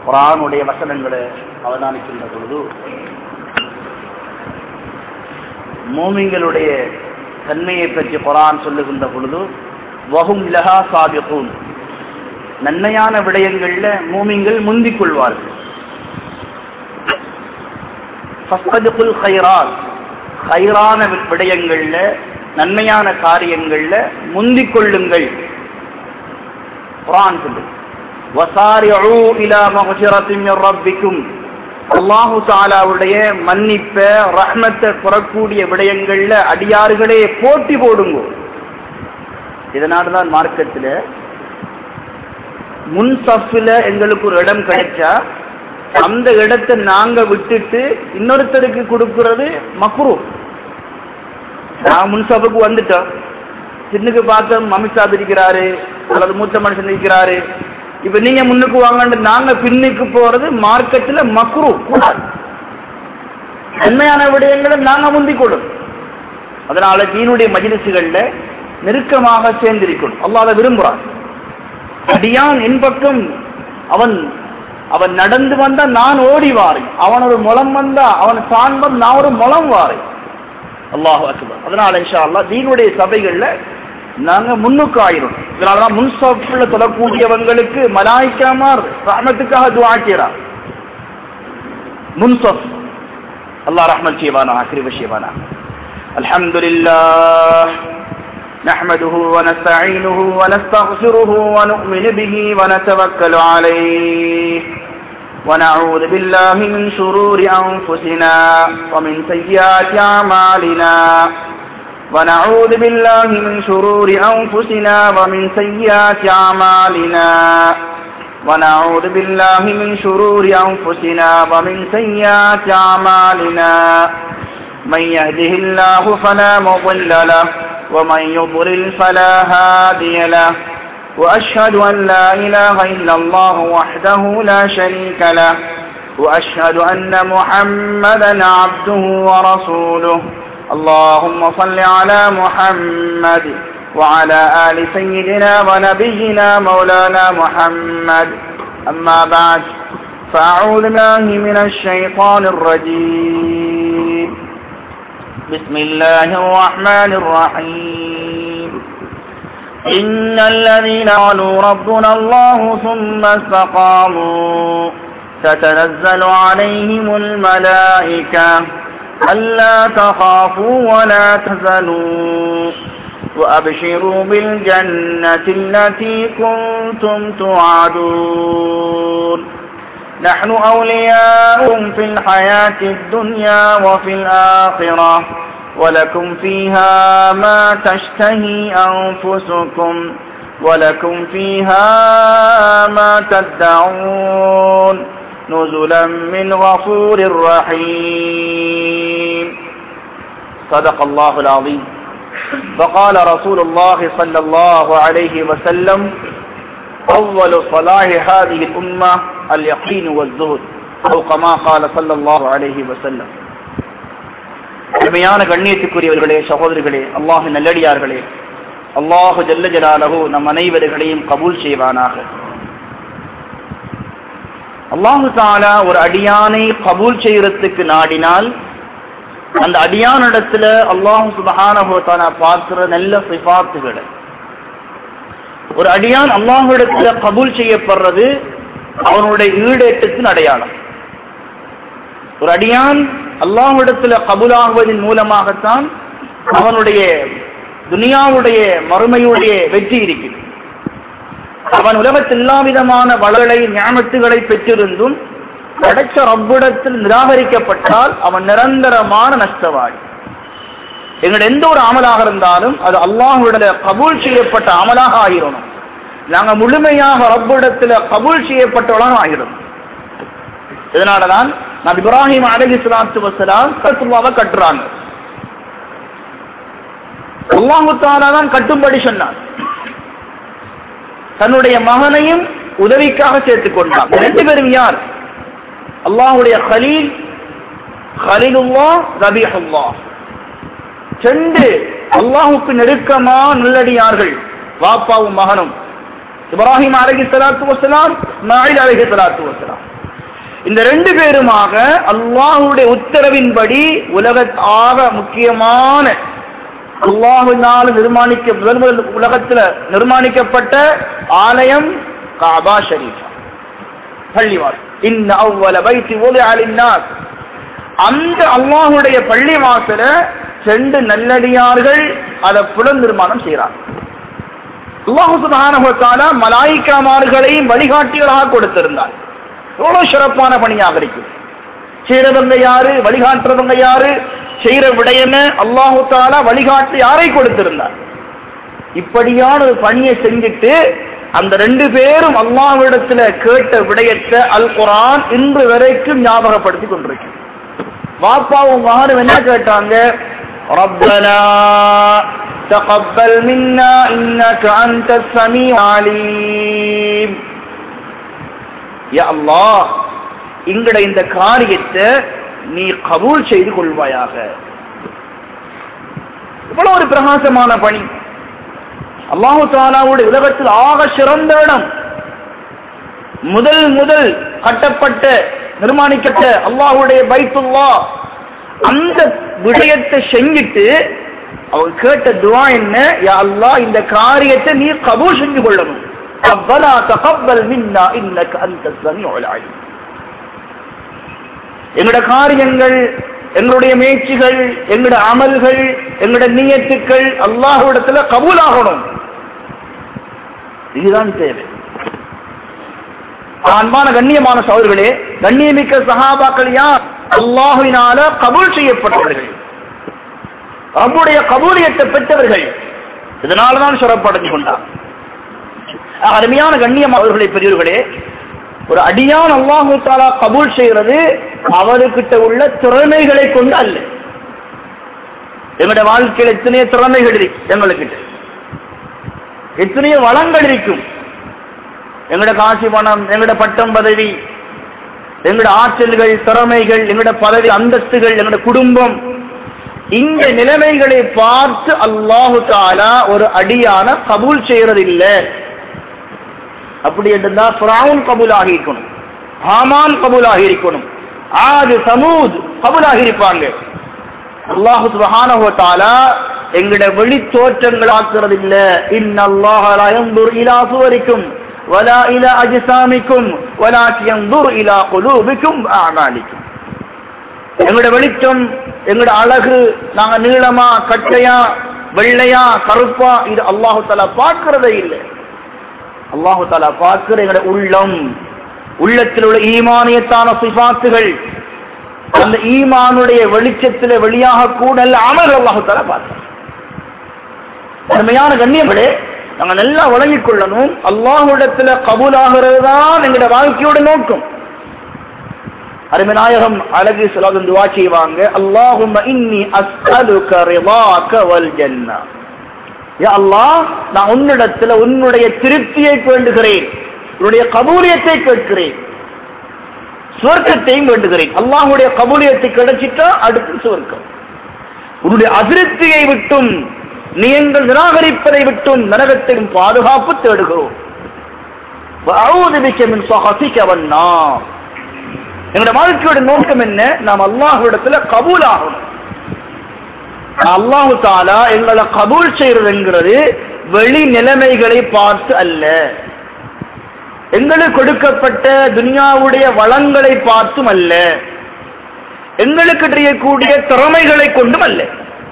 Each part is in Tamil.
குரானுடைய வசனங்களை அவதானிக்கின்ற பொழுது மோமிங்களுடைய தன்மையை பற்றி குரான் சொல்லுகின்ற பொழுது வகும் லஹா சாபிகூன் நன்மையான விடயங்கள்ல மூமிங்கள் முந்திக் கொள்வார்கள் ஃபஸ்தபிகுல் ஹைராத் ஹைரான விடயங்கள்ல நன்மையான காரியங்கள்ல முந்திக் கொள்ளுங்கள் குரான் சொல்லு வசாரிஉ இலா மக்ஃபிரத்தின் மின் ரப்பிக்கும் அல்லாஹு தாலாவுடைய மன்னிப்ப ரஹ்மத்தை பெறக்கூடிய விடயங்கள்ல அடியார்களே போட்டி போடுங்க இதனால்தான் மார்க்கத்துல முன் சஃப்ல எங்களுக்கு ஒரு இடம் கிடைச்சா அந்த இடத்தை நாங்க விட்டுட்டு இன்னொருத்தருக்கு கொடுக்கிறது மக்ரூ நான் முன் சபுக்கு வந்துட்டோம் சின்னுக்கு பார்த்தோம் மமிசாப் இருக்கிறாரு அல்லது மூத்த மனுஷன் இருக்கிறாரு இப்ப நீங்க முன்னுக்கு வாங்கன்னு நாங்க பின்னுக்கு போறது மார்க்கெட்ல மக்ரூ கூடாது உண்மையான விடயங்களை நாங்க முந்திக் கொள்ளும் அதனால தீனுடைய மஜிலிசுகள்ல நெருக்கமாக சேர்ந்திருக்கணும் அல்லாத விரும்புறான் அடியான் என் பக்கம் அவன் அவன் நடந்து வந்தா நான் ஓடி வாரேன் அவன் ஒரு முளம் வந்தா அவன் சான்பம் நான் ஒரு முளம் வாரேன் அல்லாஹு அக்பர் அதனால இன்ஷா அல்லாஹ் தீனுடைய சபைகள்ல நாங்க முன்னுக்கு ஆயிரும் இதனாலதான் முன்சாப்புல தொடக்கூடியவங்களுக்கு மலாய்க்காமார் ரஹமத்துக்காக துவா செய்யறார் முன்சப் அல்லாஹ் ரஹ்மத் செய்வானா கிருப செய்வானா அல்ஹம்துலில்லாஹ் نحمده ونستعينه ونستغفره ونؤمن به ونتوكل عليه ونعوذ بالله من شرور أنفسنا ومن سيئات أعمالنا ونعوذ بالله من شرور أنفسنا ومن سيئات أعمالنا ونعوذ بالله من شرور أنفسنا ومن سيئات أعمالنا من يهده الله فلا مضل له ومن يضلل فلا هادي له وأشهد أن لا إله إلا الله وحده لا شريك له وأشهد أن محمدا عبده ورسوله اللهم صل على محمد وعلى آل سيدنا ونبينا مولانا محمد أما بعد فأعوذ بالله من الشيطان الرجيم بسم الله الرحمن الرحيم إن الذين قالوا ربنا الله ثم استقاموا تتنزل عليهم الملائكة ألا تخافوا ولا تحزنوا وأبشروا بالجنة التي كنتم توعدون نحن أولياؤكم في الحياة الدنيا وفي الآخرة ولكم فيها ما تشتهي أنفسكم ولكم فيها ما تدعون نزلا من غفور رحيم صدق الله العظيم فقال رسول الله صلى الله عليه وسلم أول صلاح هذه الأمة اليقين والزهد أو كما قال صلى الله عليه وسلم உண்மையான கண்ணியத்துக்குரியவர்களே சகோதரிகளே அல்லாஹு நல்லடியார்களே அல்லாஹு ஜல்ல ஜலாலஹு நம் அனைவர்களையும் கபூல் செய்வானாக அல்லாஹு தாலா ஒரு அடியானை கபூல் செய்யறதுக்கு நாடினால் அந்த அடியானிடத்துல அல்லாஹு சுபஹானஹு தாலா பார்க்கிற நல்ல சிபாத்துகளை ஒரு அடியான் அல்லாஹிடத்துல கபூல் செய்யப்படுறது அவனுடைய ஈடேற்றத்தின் அடையாளம் ஒரு அடியான் அல்லாஹிடத்துல கபூலாகுவதன் மூலமாகத்தான் அவனுடைய துனியாவுடைய மறுமையுடைய வெற்றி இருக்கிறது அவன் உலகத்தில் எல்லா விதமான வளர்களை ஞாபகத்துகளை பெற்றிருந்தும் படைச்ச ரப்பிடத்தில் நிராகரிக்கப்பட்டால் அவன் நிரந்தரமான நஷ்டவாளி எங்களுடைய எந்த ஒரு அமலாக இருந்தாலும் அது அல்லாஹுடைய கபூல் செய்யப்பட்ட அமலாக ஆகிடணும் நாங்க முழுமையாக ரப்பிடத்துல கபூல் செய்யப்பட்டவளாக ஆகிடணும் இதனாலதான் நான் இப்ராஹிம் அலஹி சலாத்து வசலாம் கத்துவாவை கட்டுறாங்க அல்லாஹுத்தாலா தான் கட்டும்படி சொன்னான் தன்னுடைய மகனையும் உதவிக்காக சேர்த்துக் கொண்டான் ரெண்டு பேரும் யார் அல்லாஹுடைய ஹலீல் ஹலீலுல்லா ரபீஹுல்லா ரெண்டு அல்லாஹுக்கு நெருக்கமா நல்லடியார்கள் வாப்பாவும் மகனும் இப்ராஹிம் அலஹி சலாத்து வசலாம் நாயில் அலஹி சலாத்து வசலாம் இந்த ரெண்டு பேருமாக அல்லாஹுடைய உத்தரவின்படி உலக ஆக முக்கியமான அல்லாஹுவினால் நிர்மாணிக்க முதல் முதல் உலகத்துல நிர்மாணிக்கப்பட்ட ஆலயம் காபா ஷரீஃபா பள்ளிவாசல் இன்ன அவ்வள வைத்து ஓதினார் அந்த அல்லாஹுடைய பள்ளி வாசல ரெண்டு நல்லடியார்கள் அதை புலன் நிர்மாணம் செய்கிறார் அல்லாஹு சுப்ஹானஹு வ தஆலா மலாயிக்காமார்களையும் வழிகாட்டிகளாக கொடுத்திருந்தார் எவ்வளவு சிறப்பான பணியாக இருக்கும் செய்யறவங்க யாரு வழிகாட்டுறவங்க யாரு செய்யற விடயமே அல்லாஹு தாலா வழிகாட்டி யாரை கொடுத்திருந்தார் இப்படியான ஒரு பணியை செஞ்சுட்டு அந்த ரெண்டு பேரும் அல்லாஹ்விடத்துல கேட்ட விடயத்தை அல் குரான் இன்று வரைக்கும் ஞாபகப்படுத்தி கொண்டிருக்கு வாப்பாவும் மகனும் என்ன கேட்டாங்க ربنا تقبل منا انك انت السميع العليم யா அல்லாஹ் எங்கட இந்த காரியத்தை நீ கபூல் செய்து கொள்வாயாக இவ்வளவு ஒரு பிரகாசமான பணி அல்லாஹு தாலாவுடைய உலகத்தில் ஆக சிறந்த இடம் முதல் முதல் கட்டப்பட்ட நிர்மாணிக்கப்பட்ட அல்லாஹுடைய பைத்துல்லா அந்த விடயத்தை செஞ்சுட்டு அவங்க கேட்ட துவா என்ன யா அல்லாஹ் இந்த காரியத்தை நீ கபூல் செஞ்சு கொள்ளணும் ربنا تقبل منا انك انت السميع العليم எங்களுடைய காரியங்கள் எங்களுடைய முயற்சிகள் எங்களுடைய அமல்கள் எங்களுடைய நியத்துக்கள் அல்லாஹ்விடத்துல கபூலாகணும் இதுதான் தேவை அன்பான கண்ணியமான சகோதரர்களே கண்ணியமிக்க சஹாபாக்கள் யார் அல்லாஹுவினால கபூல் செய்யப்பட்டவர்கள் ரப்புடைய கபூலியத்தை பெற்றவர்கள் இதனாலதான் சிறப்படைஞ்சு கொண்டார் அருமையான கண்ணியம் அவர்களை பெரியவர்களே ஒரு அடியான் அல்லாஹு தாலா கபூல் செய்கிறது அவர்கிட்ட உள்ள திறமைகளை கொண்டு அல்ல எங்களுடைய வாழ்க்கையில் எத்தனையோ திறமைகள் இருக்கு எங்களுக்கிட்ட எத்தனையோ வளங்கள் இருக்கும் எங்களோட காசி பணம் எங்களோட பட்டம் பதவி எங்களோட ஆற்றல்கள் திறமைகள் எங்களோட பதவி அந்தஸ்துகள் எங்களோட குடும்பம் இந்த நிலைமைகளை பார்த்து அல்லாஹு தாலா ஒரு அடியான கபூல் செய்யறது இல்லை அப்படி என்றா ஃபிரௌன் கபூலாகி இருக்கணும் ஹாமான் கபூலாகி இருக்கணும் ஆது சமூத் கபூலாகி இருப்பாங்க அல்லாஹு சுப்ஹானஹு வ தஆலா எங்கட வெளி தோற்றங்கள் ஆக்குறது இல்ல இன்னல்லாஹ லா யன்துர் இலா சுவரிக்கும் வலா இலா அஜ்சாமிக்கும் வலாக்கி யன்துர் இலா குலூபிக்கும் அஅமாலிக்கும் எங்கட வெளிச்சம் எங்கட அழகு நாங்க நீளமா கட்டையா வெள்ளையா கருப்பா இது அல்லாஹு தஆலா பார்க்கறதே இல்லை அல்லாஹு தாலா பார்க்கிற எங்களோட உள்ளம் உள்ளத்தில் உள்ள ஈமானியத்தான சிபாத்துகள் அந்த ஈமானுடைய வெளிச்சத்தில் வெளியாக கூட அமல் அல்லாஹு தாலா பார்க்க அருமையான கண்ணியங்களே நாங்க நல்லா வழங்கிக் கொள்ளணும் அல்லாஹுடத்துல கபூலாகிறது தான் எங்களோட வாழ்க்கையோட நோக்கம் அருமைநாயகம் அழகு சொல்லாத துவா செய்வாங்க அல்லாஹும் இன்னி அஸ்அலுக ரிதாக வல் ஜன்னா யா அல்லாஹ் நான் உன்னிடத்துல உன்னுடைய திருப்தியை வேண்டுகிறேன் உன்னுடைய கபூலியத்தை கேட்கிறேன் சுவர்க்கத்தையும் வேண்டுகிறேன் அல்லாஹுடைய கபூலியத்தை கிடைச்சிட்டா அடுத்து சுவர்க்கம் உன்னுடைய அதிருப்தியை விட்டும் நீங்கள் நிராகரிப்பதை விட்டும் நரகத்தையும் பாதுகாப்பு தேடுகிறோம் எங்களோட வாழ்க்கையோட நோக்கம் என்ன நாம் அல்லாஹுடத்துல கபூல் ஆகணும் அல்லாஹு தாலா எங்களை கபூல் செய்யறதுங்கிறது வெளி நிலைமைகளை பார்த்து அல்ல எங்களுக்கு கொடுக்கப்பட்ட துனியாவுடைய வளங்களை பார்த்தும் அல்ல எங்களுக்கு தெரியக்கூடிய திறமைகளை கொண்டும் அல்ல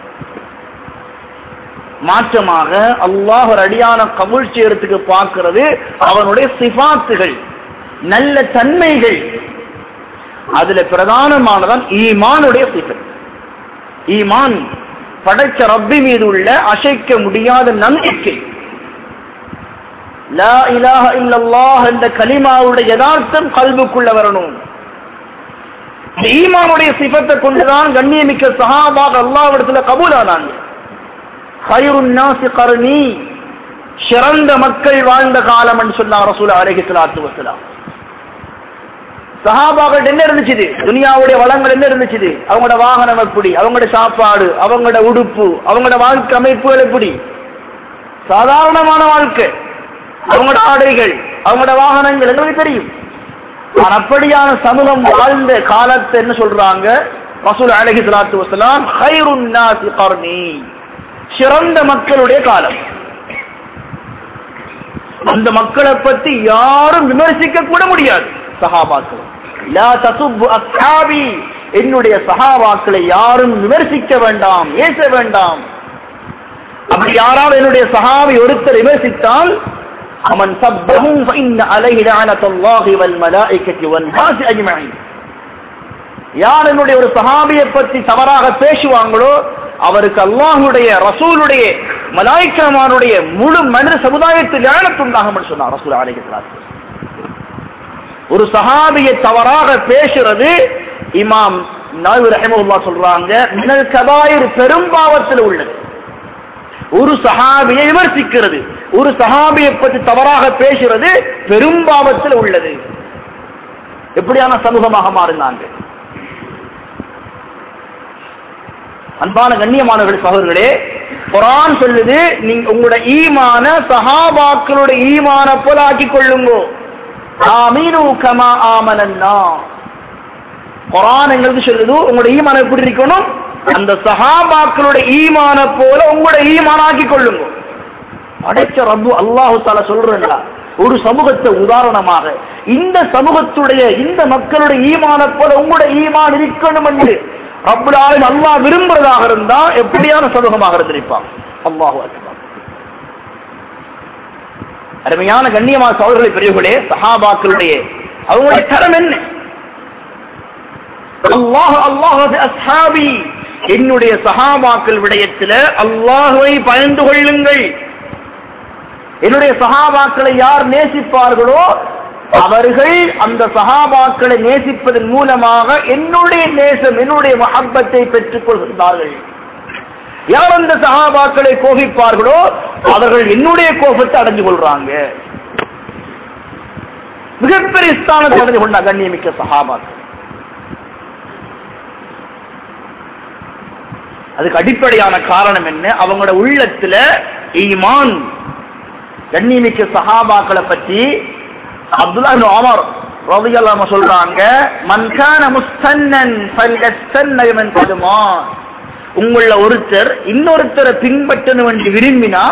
மாற்றமாக அல்லாஹ் ஒரு அடியான கபூல் செய்யறதுக்கு பார்க்கிறது அவனுடைய சிபாத்துகள் நல்ல தன்மைகள் அதுல பிரதானமானதான் ஈமானுடைய சிபத் ஈமான் படைச்ச ரப்பி மீது உள்ள அசைக்க முடியாத நம்பிக்கை லா இலாஹ இல்லல்லாஹ் என்ற கலிமாவுடைய யதார்த்தம் கல்வுக்குள்ள வரணும் இந்த ஈமானுடைய சிபத்தை கொண்டுதான் கண்ணியமிக்க சஹாபாக அல்லாவிடத்துல கபூலானாங்க ஹைருன் நாசி கருணி சிறந்த மக்கள் வாழ்ந்த காலம் என்று சொன்னார் ரசூல் அலைஹி ஸலாத்து வஸலாம் சஹாபாக்கள் என்ன இருந்துச்சு துனியாவுடைய வளங்கள் என்ன இருந்துச்சு அவங்களோட வாகனம் எப்படி அவங்களோட சாப்பாடு அவங்களோட உடுப்பு அவங்களோட வாழ்க்கை அமைப்புகள் எப்படி சாதாரணமான வாழ்க்கை அவங்களோட ஆடைகள் அவங்களோட வாகனங்கள் எங்களுக்கு தெரியும் ஆனா அப்படியான சமூகம் வாழ்ந்த காலத்தை என்ன சொல்றாங்க ரசூல் அலைஹி ஸலாத்து வஸலாம் ஹைருன் நாசி கர்னி சிறந்த மக்களுடைய காலம் அந்த மக்களை பத்தி யாரும் விமர்சிக்க கூட முடியாது சஹாபாக்கள் லா தசுப்பு அஸ்ஹாபி என்னுடைய சஹாபாக்களை யாரும் விமர்சிக்க வேண்டாம் ஏச வேண்டாம் அப்படி யாராவது என்னுடைய சஹாபி ஒருத்தர் விமர்சித்தால் அவன் சப்பஹும் فإن عليه لعنة الله والملائكة والناس أجمعين யார் என்னுடைய ஒரு சஹாபியை பற்றி தவறாக பேசுவாங்களோ அவருக்கு அல்லாஹுடைய ரசூலுடைய மலாய்க்கமானுடைய முழு மனித சமுதாயத்தில் ஞானத்துண்டாகும் சொன்னார் ரசூல் அலைகிறார் ஒரு சஹாபியை தவறாக பேசுறது இமாம் நாயு ரஹமுல்லா சொல்றாங்க மினல் கபாயிர் பெரும்பாவத்தில் உள்ளது ஒரு சஹாபியை விமர்சிக்கிறது ஒரு சஹாபியை பற்றி தவறாக பேசுறது பெரும்பாவத்தில் உள்ளது எப்படியான சமூகமாக மாறினாங்க அன்பான கண்ணியமானவர்கள் சகோதரர்களே குரான் சொல்லுது நீங்க உங்களோட ஈமான சஹாபாக்களுடைய ஈமான போல ஆக்கிக் கொள்ளுங்கோ ஆமீனு கமா ஆமனன்னா குரான் எங்களுக்கு சொல்லுது உங்களோட ஈமான எப்படி இருக்கணும் அந்த சஹாபாக்களுடைய ஈமான போல உங்களோட ஈமான ஆக்கிக் கொள்ளுங்க அடைச்ச ரப்பு அல்லாஹு தால சொல்றா ஒரு சமூகத்தை உதாரணமாக இந்த சமூகத்துடைய இந்த மக்களுடைய ஈமான போல உங்களோட ஈமான் இருக்கணும் என்று ரப்புல் ஆலமீன் அல்லாஹ் விரும்புறதாக இருந்தா எப்படியான சமூகமாக இருந்திருப்பான் அல்லாஹு அக்பர் அருமையான கண்ணியமான சகோதரர்களை பெரியவர்களே சஹாபாக்களுடைய அவங்களுடைய தரம் என்ன அல்லாஹ் அல்லாஹ் அஸ்ஹாபி என்னுடைய சஹாபாக்கள் விடயத்தில் அல்லாஹுவை பயந்து கொள்ளுங்கள் என்னுடைய சஹாபாக்களை யார் நேசிப்பார்களோ அவர்கள் அந்த சஹாபாக்களை நேசிப்பதன் மூலமாக என்னுடைய நேசம் என்னுடைய மஹப்பத்தை பெற்றுக் கொள்கின்றார்கள் யார் அந்த சஹாபாக்களை கோபிப்பார்களோ அவர்கள் என்னுடைய கோபத்தை அடைஞ்சு கொள்றாங்க மிகப்பெரிய ஸ்தானத்தை அடைஞ்சு கொண்ட கண்ணியமிக்க சஹாபாக்கள் அதுக்கு அடிப்படையான காரணம் என்ன அவங்களோட உள்ளத்துல ஈமான் கண்ணியமிக்க சஹாபாக்களை பற்றி அப்துல்லா இப்னு உமர் ரலியல்லாஹு சொல்றாங்க மன் கான முஸ்தன்னன் ஃபல்யஸ்தன்ன மன் கதுமா உங்கள ஒருத்தர் இன்னொருத்தரை பின்பற்றணும் என்று விரும்பினா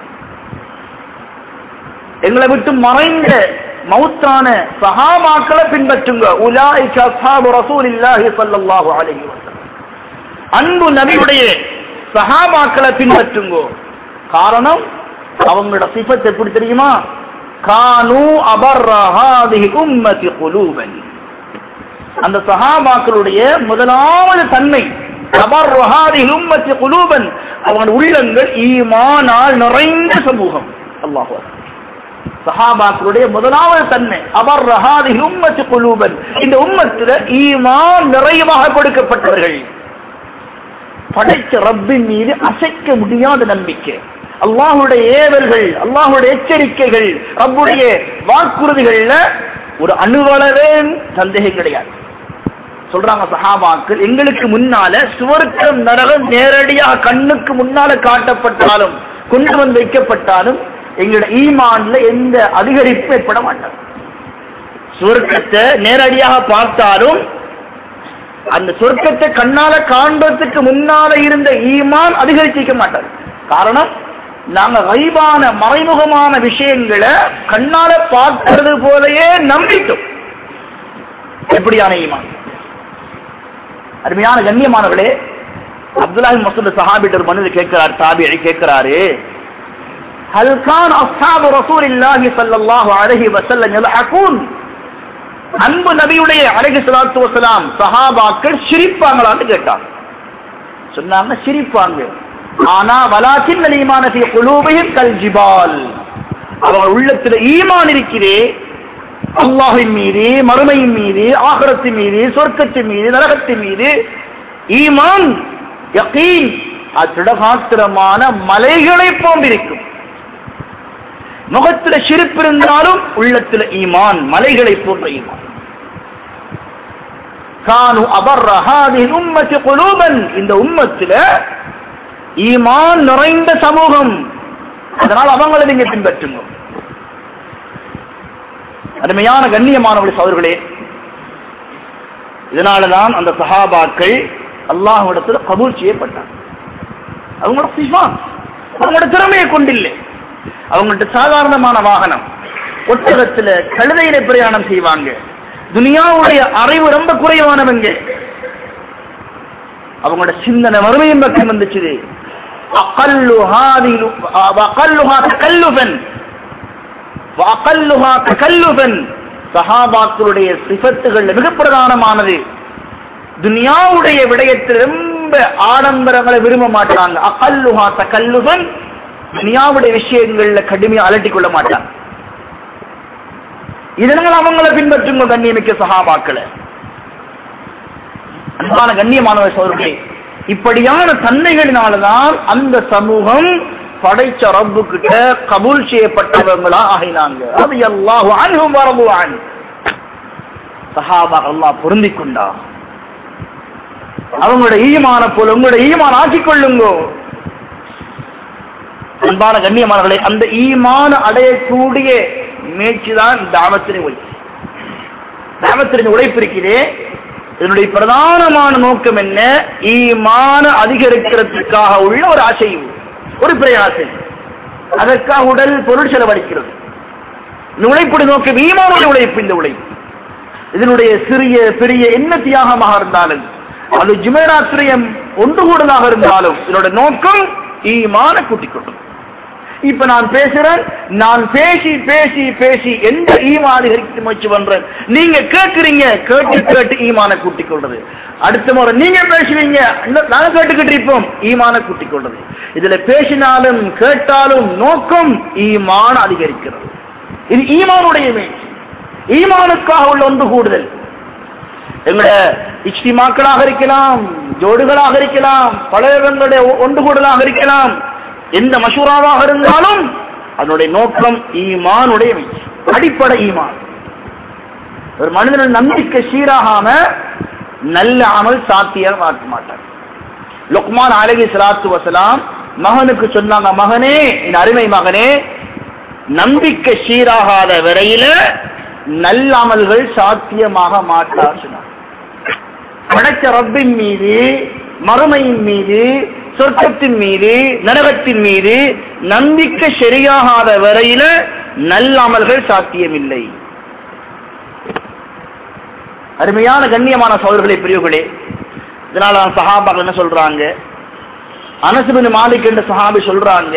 எங்களை விட்டு மறைந்த மௌத்தான சஹாபாக்களை பின்பற்றுங்க உலாய்க அஸ்ஹாபு ரசூலில்லாஹி ஸல்லல்லாஹு அலைஹி வஸல்லம் அன்பு நபியுடைய சஹாபாக்களை பின்பற்றுங்கோ காரணம் அவங்களோட சிஃபத் எப்படி தெரியுமா கானு அபர்ரஹாதிஹி உம்மதி குலூபன் அந்த சஹாபாக்களுடைய முதலாவது தன்மை அபர்ரஹாதிஹி உம்மதி குலூபன் அவங்க உள்ளங்கள் ஈமானால் நிறைந்த சமூகம் அல்லாஹ் சஹாபாக்களுடைய முதலாவது தன்மை அவர் ரஹாதிஹி உம்மதி குலூபன் இந்த உம்மத்துல ஈமான் நிறைவாக கொடுக்கப்பட்டவர்கள் படைச்ச ரப்பின் மீது அசைக்க முடியாத நம்பிக்கை அல்லாஹுடைய ஏவல்கள் அல்லாஹுடைய எச்சரிக்கைகள் ரப்புடைய வாக்குறுதிகள்ல ஒரு அணுவளவே சந்தேகம் கிடையாது சொல்றாங்க சஹாபாக்கள் எங்களுக்கு முன்னால சுவர்க்கம் நரகம் நேரடியாக கண்ணுக்கு முன்னால காட்டப்பட்டாலும் கொண்டு வந்து வைக்கப்பட்டாலும் எங்களோட ஈமான்ல எந்த அதிகரிப்பு ஏற்பட மாட்டார் சுவர்க்கத்தை நேரடியாக பார்த்தாலும் அந்த சொர்க்கத்தை கண்ணால காண்பதற்கு முன்னால இருந்த ஈமான் அதிகரிச்சிக்க மாட்டார் காரணம் நாங்க கைபான மறைமுகமான விஷயங்களை கண்ணால பார்க்கிறது போலயே நம்பிட்டோம் எப்படியான ஈமான் அருமையான கண்ணியமானவர்களே அப்துல்லாஹி மசூத் சஹாபிட்ட ஒரு மனிதர் கேட்கிறார் தாபியை கேட்கிறாரு هل كان أصحاب رسول الله صلى الله عليه وسلم يضحكون அன்பு நபியுடைய அழகு சலாத்து வசலாம் சஹாபாக்கள் சிரிப்பாங்களான்னு கேட்டார் சொன்னாங்க சிரிப்பாங்க ஆனா வலாக்கின் ஈமான குலூபையும் கல் ஜிபால் அவங்க உள்ளத்துல ஈமான் இருக்கிறே அல்லாஹின் மீது மறுமையின் மீது ஆகரத்தின் மீது சொர்க்கத்தின் மீது நரகத்தின் மீது ஈமான் யகீன் அது திடகாத்திரமான மலைகளை போன்றிருக்கும் முகத்துல சிரிப்பு இருந்தாலும் உள்ளத்துல ஈமான் மலைகளை போன்ற ஈமான் கானு அபர்ரஹாதி உம்மத்தி குலூபன் இந்த உம்மத்துல ஈமான் நிறைந்த சமூகம் அதனால் அவங்களை நீங்க பின்பற்றுங்க அருமையான கண்ணியமானவர்கள் சோதர்களே இதனாலதான் அந்த சஹாபாக்கள் அல்லாஹ்விடத்தில் கபூல் செய்யப்பட்டாங்க அவங்களோட சிஃபான் அவங்களோட திறமையை கொண்டில்லை அவங்கள்ட்ட சாதாரணமான வாகனம் ஒட்டகத்துல கழுதையில பிரயாணம் செய்வாங்க துனியாவுடைய அறிவு ரொம்ப குறைவானவங்க அவங்களோட சிந்தனை மறுமையின் பக்கம் வந்துச்சு அகல்லுஹா திலு- அகல்லுஹா தகல்லுஃபன் வஅகல்லுஹா தகல்லுஃபன் சஹாபாக்களுடைய சிஃபத்துகள் மிக பிரதானமானது துனியாவுடைய விடயத்தில் ரொம்ப ஆடம்பரங்களை விரும்ப மாட்டாங்க அகல்லுஹா தகல்லுஃபன் துனியாவுடைய விஷயங்கள்ல கடுமையா அலட்டிக் கொள்ள மாட்டாங்க இதனால் அவங்களை பின்பற்றுங்க கண்ணியமிக்க சஹாபாக்களை அன்பான கண்ணியமானவர் சோதர்களே இப்படியான தன்மைகளினால்தான் அந்த சமூகம் படைச்ச ரப்பு கிட்ட கபூல் செய்யப்பட்டவங்களா ஆகினாங்க அது அல்லாஹு அன்ஹும் வரதுவான் சஹாபா அல்லாஹ் பொருந்திக் கொண்டா அவங்களோட ஈமான போல உங்களோட ஈமான் ஆக்கிக் கொள்ளுங்கோ அன்பான கண்ணியமானவர்களே அந்த ஈமான அடையக்கூடிய முயற்சி தான் தாவத்தினை உழைப்பு தாவத்தின் உழைப்பு இருக்கிறே இதனுடைய பிரதானமான நோக்கம் என்ன ஈமான அதிகரிக்கிறதுக்காக உள்ள ஒரு ஆசையும் ஒரு பிரயாசம் அதற்காக உடல் பொருள் செலவழிக்கிறது இந்த உழைப்புடைய நோக்கம் ஈமானுடைய உழைப்பு இந்த உழைப்பு இதனுடைய சிறிய பெரிய என்ன தியாகமாக இருந்தாலும் அது ஜுமேராத்திரியம் ஒன்று கூடதாக இருந்தாலும் இதனுடைய நோக்கம் ஈமான கூட்டிக் கொள்ளும் இப்ப நான் பேசுறேன் நான் பேசி பேசி பேசி எந்த ஈமான் அதிகரிக்க முயற்சி பண்றேன் நீங்க கேட்கிறீங்க கேட்டு கேட்டு ஈமான கூட்டிக் கொள்றது அடுத்த முறை நீங்க பேசுவீங்க இன்னும் நாங்க கேட்டுக்கிட்டு இருப்போம் ஈமான கூட்டிக் கொள்றது இதுல பேசினாலும் கேட்டாலும் நோக்கம் ஈமான அதிகரிக்கிறது இது ஈமானுடைய முயற்சி ஈமானுக்காக உள்ள ஒன்று கூடுதல் எங்களுடைய இஷ்டிமாக்களாக இருக்கலாம் ஜோடுகளாக இருக்கலாம் பழையவங்களுடைய ஒன்று கூடலாக இருக்கலாம் எந்த மசூராவாக இருந்தாலும் அதனுடைய நோக்கம் ஈமானுடைய முயற்சி அடிப்படை ஈமான் ஒரு மனிதன் நம்பிக்கை சீராகாம நல்ல அமல் சாத்தியமாக்க மாட்டார் லுக்மான் அலகி சலாத்து வசலாம் மகனுக்கு சொன்னாங்க மகனே என் அருமை மகனே நம்பிக்கை சீராகாத வரையில நல்ல அமல்கள் சாத்தியமாக மாட்டார் சொன்னார் படைச்ச ரப்பின் மீது மறுமையின் மீது சொர்க்கத்தின் மீது நரகத்தின் மீது நம்பிக்கை சரியாகாத வரையில நல்ல அமல்கள் சாத்தியமில்லை அருமையான கண்ணியமான சோழர்களே பிரிவுகளே இதனால சஹாபாக்கள் என்ன சொல்றாங்க அனசுபின் மாலிக் என்ற சஹாபி சொல்றாங்க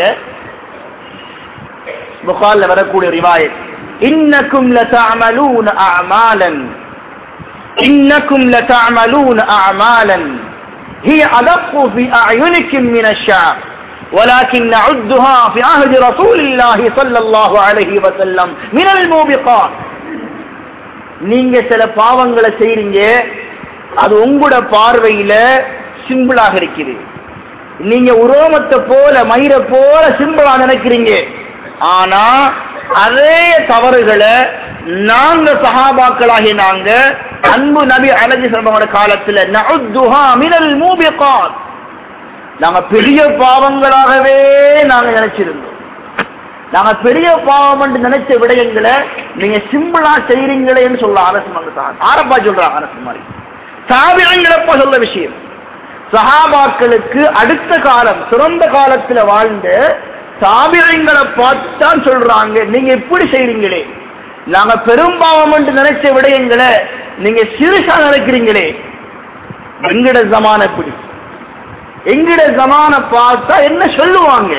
புகார்ல வரக்கூடிய ரிவாயத் இன்னக்கும் லதஅமலூன அஅமாலன் இன்னக்கும் லதஅமலூன அஅமாலன் هي أدق في أعينكم من الشعر ولكن نعدها في عهد رسول الله صلى الله عليه وسلم من الموبقات நீங்க சில பாவங்களை செய்றீங்க அது உங்களோட பார்வையில சிம்பிளாக இருக்குது நீங்க உரோமத்தை போல மயிரை போல சிம்பிளா நினைக்கிறீங்க ஆனா அதே தவறுகளை நாங்க சஹாபாக்களாகி நாங்க அன்பு நபி அலஜி சொல்றவங்களோட காலத்துல நஉத்துஹா மினல் மூபிகாத் நாங்க பெரிய பாவங்களாகவே நாங்க நினைச்சிருந்தோம் நாங்க பெரிய பாவம் என்று நினைச்ச விடயங்களை நீங்க சிம்பிளா செய்றீங்களேன்னு சொல்ல அரசு வந்து ஆரப்பா சொல்றாங்க அரசு மாதிரி சாபியங்களப்பா சொல்ல விஷயம் சஹாபாக்களுக்கு அடுத்த காலம் சிறந்த காலத்துல வாழ்ந்த சாபியங்களை பார்த்து தான் சொல்றாங்க நீங்க இப்படி செய்றீங்களே நாங்க பெரும்பாவம் என்று நினைச்ச விடயங்களை நீங்க சிறுசா நினைக்கிறீங்களே எங்கட ஜமான எப்படி எங்கட ஜமான பார்த்தா என்ன சொல்லுவாங்க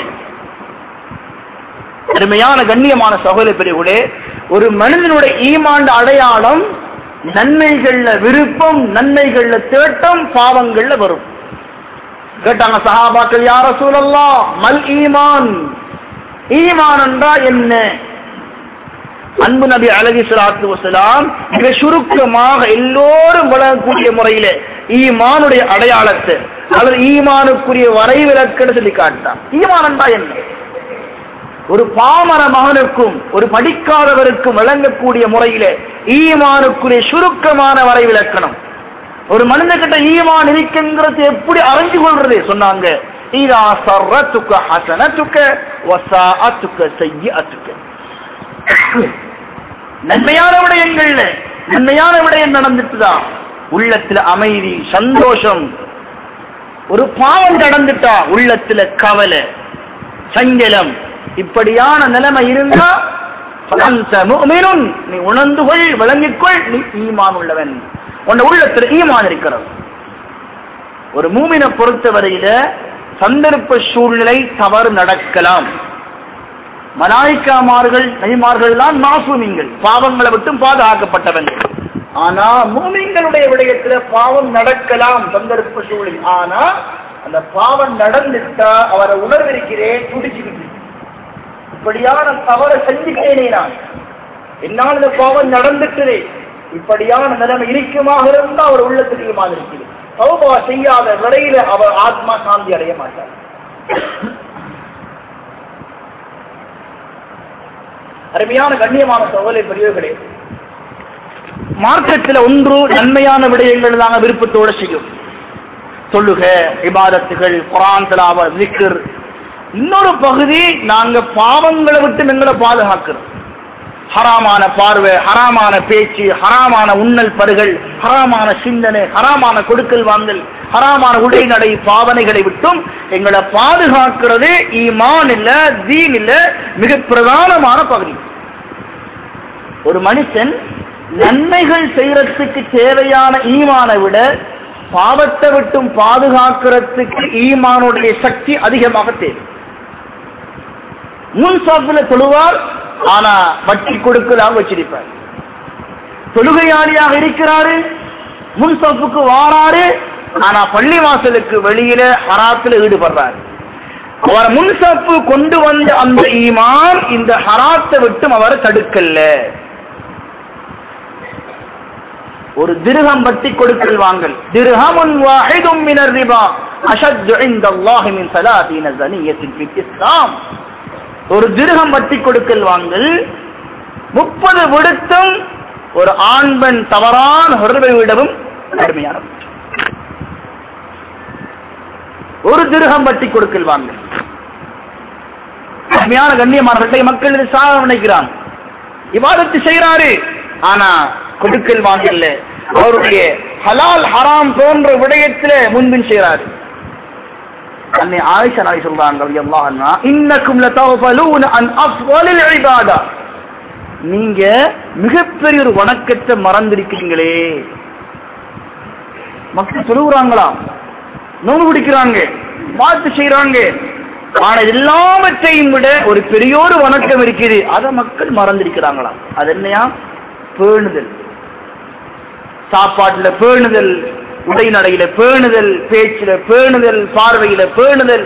அருமையான கண்ணியமான சகோதர பிரிவுகளே ஒரு மனிதனுடைய ஈமாண்ட அடையாளம் நன்மைகள்ல விருப்பம் நன்மைகள்ல தேட்டம் பாவங்கள்ல வரும் கேட்டாங்க சஹாபாக்கள் யார சூழல்லா மல் ஈமான் ஈமான் என்றா என்ன அன்பு நபி அலகி சலாத்து வசலாம் மிக சுருக்கமாக எல்லோரும் வழங்கக்கூடிய முறையில ஈமானுடைய அடையாளத்தை அல்லது ஈமானுக்குரிய வரைவிலக்கணம் சொல்லி காட்டான் ஈமான் என்றா என்ன ஒரு பாமர மகனுக்கும் ஒரு படிக்காதவருக்கும் வழங்கக்கூடிய முறையில ஈமானுக்குரிய சுருக்கமான வரைவிலக்கணம் ஒரு மனிதகிட்ட ஈமான் இருக்குங்கிறது எப்படி அறிஞ்சு கொள்றது சொன்னாங்க இதா சர்ரத்துக்க ஹசனத்துக்க வசாஅத்துக்க செய்யத்துக்க நன்மையான விடயங்கள்ல நன்மையான விடயம் நடந்துட்டுதான் உள்ளத்துல அமைதி சந்தோஷம் ஒரு பாவம் நடந்துட்டா உள்ளத்துல கவலை சஞ்சலம் இப்படியான நிலைமை இருந்தா فأنت مؤمن நீ உணர்ந்து கொள் விளங்கிக் கொள் நீ ஈமான் உள்ளவன் உன் உள்ளத்துல ஈமான் இருக்கிறது ஒரு மூமினை பொறுத்தவரையில சந்தர்ப்ப சூழ்நிலை தவறு நடக்கலாம் மலாய்க்காமார்கள் நைமார்கள் தான் மாசூமிங்கள் பாவங்களை விட்டும் பாதுகாக்கப்பட்டவர்கள் ஆனா மூமிங்களுடைய விடயத்துல பாவம் நடக்கலாம் சந்தர்ப்ப சூழல் ஆனா அந்த பாவம் நடந்துட்டா அவரை உணர்விருக்கிறேன் துடிச்சுக்கிட்டு இப்படியான தவறை செஞ்சுட்டேனே நான் என்னால் இந்த பாவம் நடந்துட்டதே இப்படியான நிலைமை இருக்குமாக இருந்தா அவர் உள்ளத்துக்கு மாதிரி இருக்குது சௌபா செய்யாத வரையில அவர் ஆத்மா சாந்தி அடைய மாட்டார் அருமையான கண்ணியமான சோதனை பெரியவர்களே மார்க்கத்தில் ஒன்று நன்மையான விடயங்கள் தாங்க விருப்பத்தோட செய்யும் சொல்லுக இபாதத்துகள் குரான் தலாவ விக்கர் இன்னொரு பகுதி நாங்க பாவங்களை விட்டு எங்களை பாதுகாக்கிறோம் ஹராமான பார்வை ஹராமான பேச்சு ஹராமான உண்ணல் பருகள் ஹராமான சிந்தனை ஹராமான கொடுக்கல் வாங்கல் ஹராமான உடை நடை பாவனைகளை விட்டும் எங்களை பாதுகாக்கிறது ஈமான் இல்ல தீன் இல்ல மிக பிரதானமான பகுதி ஒரு மனுஷன் நன்மைகள் செய்யறதுக்கு தேவையான ஈமானை விட பாவத்தை விட்டும் பாதுகாக்கிறதுக்கு ஈமானுடைய சக்தி அதிகமாக தேவை முன் சாப்பில் தொழுவார் ஆனா வட்டி கொடுக்கலாம் வச்சிருப்பார் தொழுகையாளியாக இருக்கிறாரு முன் சப்புக்கு வாராரு ஆனா பள்ளி வாசலுக்கு வெளியில ஹராத்துல ஈடுபடுறாரு அவர் முன்சப்பு கொண்டு வந்த அந்த ஈமான் இந்த ஹராத்தை விட்டும் அவரை தடுக்கல்ல ஒரு திருகம் வட்டி கொடுக்கல் வாங்கல் திருஹமுன் வாஹிதும் மினர் ரிபா அஷத்து இன்தல்லாஹி மின் ஸலாதீன ஸனியத்தின் ஃபில் இஸ்லாம் ஒரு திருகம் வட்டி கொடுக்கல் வாங்கல் முப்பது விடுத்தும் ஒரு ஆண்பெண் தவறான உறவை விடவும் கடுமையான குற்றம். ஒரு திருகம் வட்டி கொடுக்கல் வாங்கல் கடுமையான கண்ணியமானவர்களை மக்கள் இது சாக நினைக்கிறாங்க இவாதத்து செய்யறாரு ஆனா கொடுக்கல் வாங்கல அவருடைய ஹலால் ஹராம் போன்ற விடயத்துல முன்பின் செய்யறாரு அன்னை ஆயிஷா நாய் சொல்றாங்க ரலியல்லாஹு அன்ஹா இன்னக்கும் லதஃபலூன அன் அஃவலில் இபாதா நீங்க மிகப்பெரிய ஒரு வணக்கத்தை மறந்திருக்கிறீங்களே மக்கள் சொல்லுகிறாங்களா நோன்பு பிடிக்கிறாங்க பார்த்து செய்யறாங்க ஆனா இது எல்லாவற்றையும் விட ஒரு பெரிய ஒரு வணக்கம் இருக்குது அதை மக்கள் மறந்திருக்கிறாங்களாம் அது என்னையா பேணுதல் சாப்பாட்டுல பேணுதல் உடை நடையில பேணுதல் பேச்சுல பேணுதல் பார்வையில பேணுதல்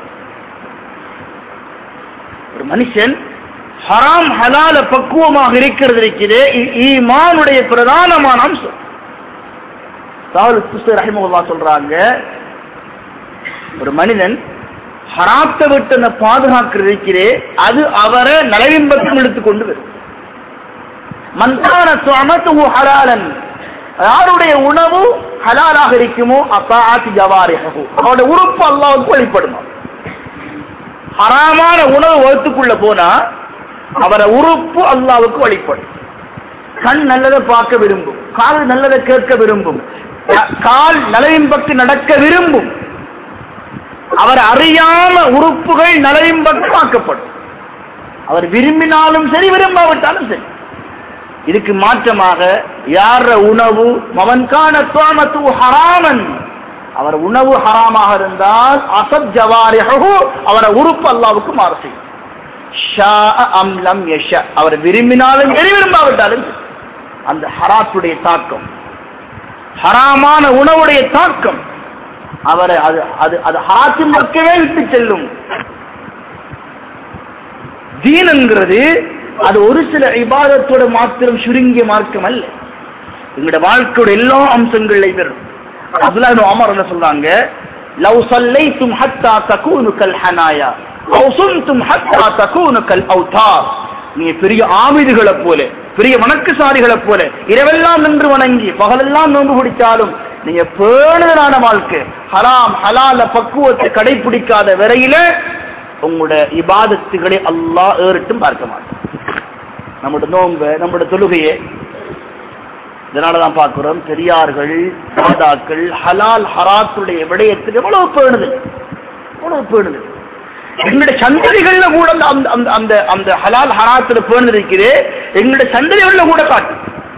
ஒரு மனுஷன் ஹராம் ஹலால பக்குவமாக இருக்கிறது இருக்குது இ- ஈமானுடைய பிரதானமான அம்சம் சாவல் புஸ்தக ரஹிமகுல்லா சொல்றாங்க ஒரு மனிதன் ஹராத்தை விட்டு அந்த பாதுகாக்கிறது இருக்கிறே அது அவரை நலவின்பக்கம் எடுத்துக்கொண்டு வரும் மன்கான சுமத்துஹு ஹலாலன் யாருடைய உணவு ஹலாலாக இருக்குமோ அத்தாத்தி ஜவாரிஹு அவருடைய உறுப்பு அல்லாஹ்வுக்கு வழிபடுமா ஹராமான உணவு வகுத்துக்குள்ள போனா அவர உறுப்பு அல்லாஹ்வுக்கு வழிபடும் கண் நல்லதை பார்க்க விரும்பும் கால் நல்லதை கேட்க விரும்பும் கா- கால் நலவின் பக்கம் நடக்க விரும்பும் அவர் அறியாம உறுப்புகள் நலவின் பக்கம் ஆக்கப்படும் அவர் விரும்பினாலும் சரி விரும்பாவிட்டாலும் சரி இதுக்கு மாற்றமாக யார உணவு மவன்கான தோமத்து ஹராமன் அவர் உணவு ஹராமாக இருந்தால் அசத் ஜவாரிஹு அவரை உறுப்பு அல்லாவுக்கு மாறு செய்யும் ஷா அம் லம் யஷ அவர் விரும்பினாலும் சரி விரும்பாவிட்டாலும் சரி. அந்த ஹராத்துடைய தாக்கம் ஹராமான உணவுடைய தாக்கம் அவரை அது அது அது ஹராத்தின் பக்கமே விட்டு செல்லும் தீன் என்கிறது அது ஒரு சில இபாதத்தோட மாத்திரம் சுருங்கிய மார்க்கம் அல்ல எங்களோட வாழ்க்கையோட எல்லா அம்சங்களையும் பெறும் அப்துல்லா இப்னு உமர் என்ன சொல்றாங்க லவ் சல்லைத்தும் ஹத்தா தகூனு கல் ஹனாயா லவ் சுன்தும் ஹத்தா தகூனு கல் அவுதார் நீங்க பெரிய ஆமிதுகளை போல பெரிய வணக்கசாலிகளை போல இரவெல்லாம் நின்று வணங்கி பகலெல்லாம் நோன்பு பிடிச்சாலும் நீங்க பேணுதலான வாழ்க்கை ஹராம் ஹலால பக்குவத்தை கடைபிடிக்காத வரையில உங்களோட இபாதத்துகளை அல்லாஹ் ஏறிட்டும் பார்க்க மாட்டான் நம்முடைய நோன்பு நம்முடைய தொழுகையை இதனாலதான் பார்க்கிறோம் பெரியார்கள் மாதாக்கள் ஹலால் ஹராத்துடைய விடயத்துக்கு எவ்வளவு பேணுது எவ்வளவு பேணுது எங்களுடைய சந்ததிகள்ல கூட அந்த அந்த- அந்த அந்த அந்த ஹலால் ஹராத்துல பேணுது இருக்குது எங்களுடைய சந்ததிகள்ல கூட காட்டு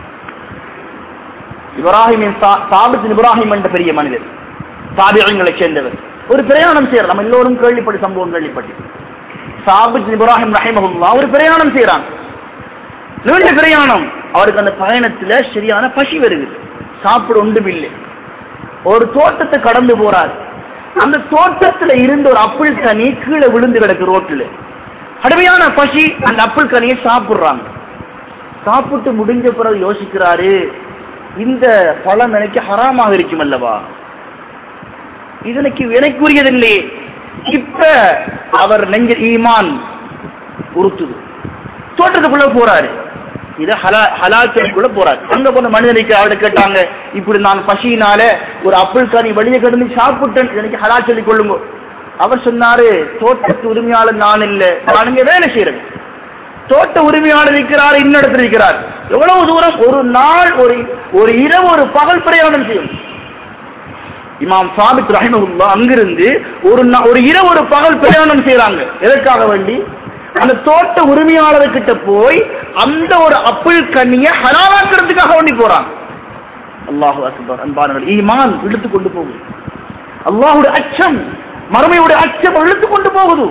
இப்ராஹிமின் சா- சாபித் இப்ராஹிம் என்ற பெரிய மனிதர் சாபியங்களை சேர்ந்தவர் ஒரு பிரயாணம் செய்யறார் நம்ம எல்லோரும் கேள்விப்பட்ட சம்பவம் கேள்விப்பட்டு சாபித் இப்ராஹிம் ரஹிமஹுல்லா ஒரு பிரயாணம் செய்யறாங்க நீண்ட பிரயாணம் அவருக்கு அந்த பயணத்துல சரியான பசி வருது சாப்பிட ஒன்றும் இல்லை ஒரு தோட்டத்தை கடந்து போறார் அந்த தோட்டத்துல இருந்த ஒரு அப்பிள் கனி கீழே விழுந்து கிடக்கு ரோட்டுல கடுமையான பசி அந்த அப்பிள் கனியை சாப்பிடுறாங்க சாப்பிட்டு முடிஞ்ச பிறகு யோசிக்கிறாரு இந்த பழம் எனக்கு ஹராமாக இருக்கும் அல்லவா இது எனக்கு எனக்குரியதில்லையே இப்ப அவர் நெஞ்ச ஈமான் உறுத்துது தோட்டத்துக்குள்ள போறாரு இது ஹலா ஹலாச்சலுக்குள்ள போறாரு அங்க போன மனிதனுக்கு அவரை கேட்டாங்க இப்படி நான் பசியினால ஒரு அப்பிள் காணி வெளியே கிடந்து சாப்பிட்டேன் எனக்கு ஹலா சொல்லிக் கொள்ளுங்க அவர் சொன்னாரு தோட்டத்து உரிமையாளர் நான் இல்ல நான் இங்க வேலை செய்யறேன் தோட்ட உரிமையாளர் இருக்கிறார் இன்னிடத்தில் இருக்கிறார் எவ்வளவு தூரம் ஒரு நாள் ஒரு ஒரு இரவு ஒரு பகல் பிரயாணம் செய்யும் இமாம் சாபித் ரஹிமகுல்லா அங்கிருந்து ஒரு நா- ஒரு இரவு ஒரு பகல் பிரயாணம் செய்யறாங்க எதற்காக வேண்டி அந்த தோட்ட உரிமையாளர்கிட்ட போய் அந்த ஒரு அப்பிள் கண்ணிய ஹலாலாக்கிறதுக்காக வேண்டி போறாங்க அல்லாஹு அக்பர் அன்பானவர்கள் ஈமான் இழுத்து கொண்டு போகுது அல்லாஹுடைய அச்சம் மறுமையுடைய அச்சம் இழுத்து கொண்டு போகுது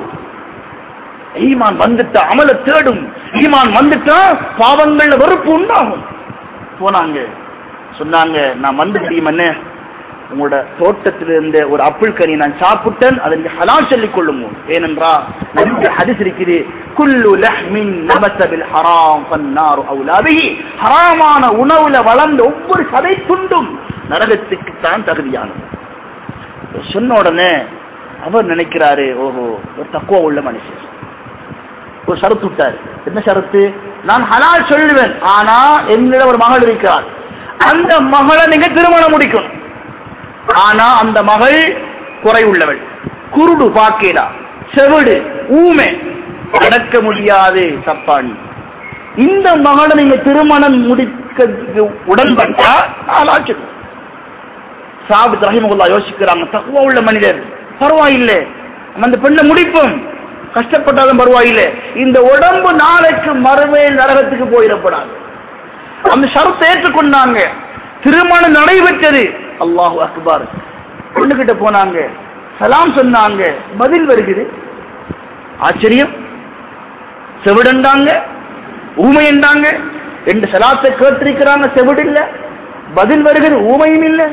ஈமான் வந்துட்டா அமல தேடும் ஈமான் வந்துட்டா பாவங்கள்ல வெறுப்பு உண்டாகும் போனாங்க சொன்னாங்க நான் வந்து முடியும் உங்களோட தோட்டத்தில் இருந்த ஒரு அப்பிள் கனி நான் சாப்பிட்டேன் அதை நீங்க ஹலால் சொல்லிக் கொள்ளுங்க ஏனென்றா நபிக்கு ஹதீஸ் இருக்குது குல்லு லஹ்மின் நபஸ பில் ஹராம் ஃபன்னாரு அவுலா பிஹி ஹராமான உணவுல வளர்ந்த ஒவ்வொரு சதை துண்டும் நரகத்துக்கு தான் தகுதியானது சொன்ன உடனே அவர் நினைக்கிறாரு ஓஹோ ஒரு தக்குவா உள்ள மனுஷன் ஒரு ஷரத்து விட்டார் என்ன ஷரத்து நான் ஹலால் சொல்லுவேன் ஆனா என்னிடம் ஒரு மகள் இருக்கிறார் அந்த மகளை நீங்க திருமணம் முடிக்கணும் ஆனா அந்த மகள் குறை உள்ளவள் குருடு பாக்கேடா செவிடு ஊமை நடக்க முடியாது சப்பாணி இந்த மகளை நீங்க திருமணம் முடிக்க உடன்பட்டா ஹலால் சொல்லுவேன் சாபித் ரஹிமகுல்லா யோசிக்கிறாங்க தக்குவா உள்ள மனிதர் பரவாயில்லை நம்ம அந்த பெண்ணை முடிப்போம் கஷ்டப்பட்டாலும் பரவாயில்லை இந்த உடம்பு நாளைக்கு மறுமையில் நரகத்துக்கு போயிடப்படாது அந்த ஷரத்தை ஏற்றுக்கொண்டாங்க திருமணம் நடைபெற்றது அல்லாஹு அக்பர் பொண்ணுகிட்ட போனாங்க சலாம் சொன்னாங்க பதில் வருகிறது ஆச்சரியம் செவிடண்டாங்க ஊமை என்றாங்க ரெண்டு சலாத்தை கேட்டிருக்கிறாங்க செவிடு இல்ல பதில் வருகிறது ஊமையும் இல்லை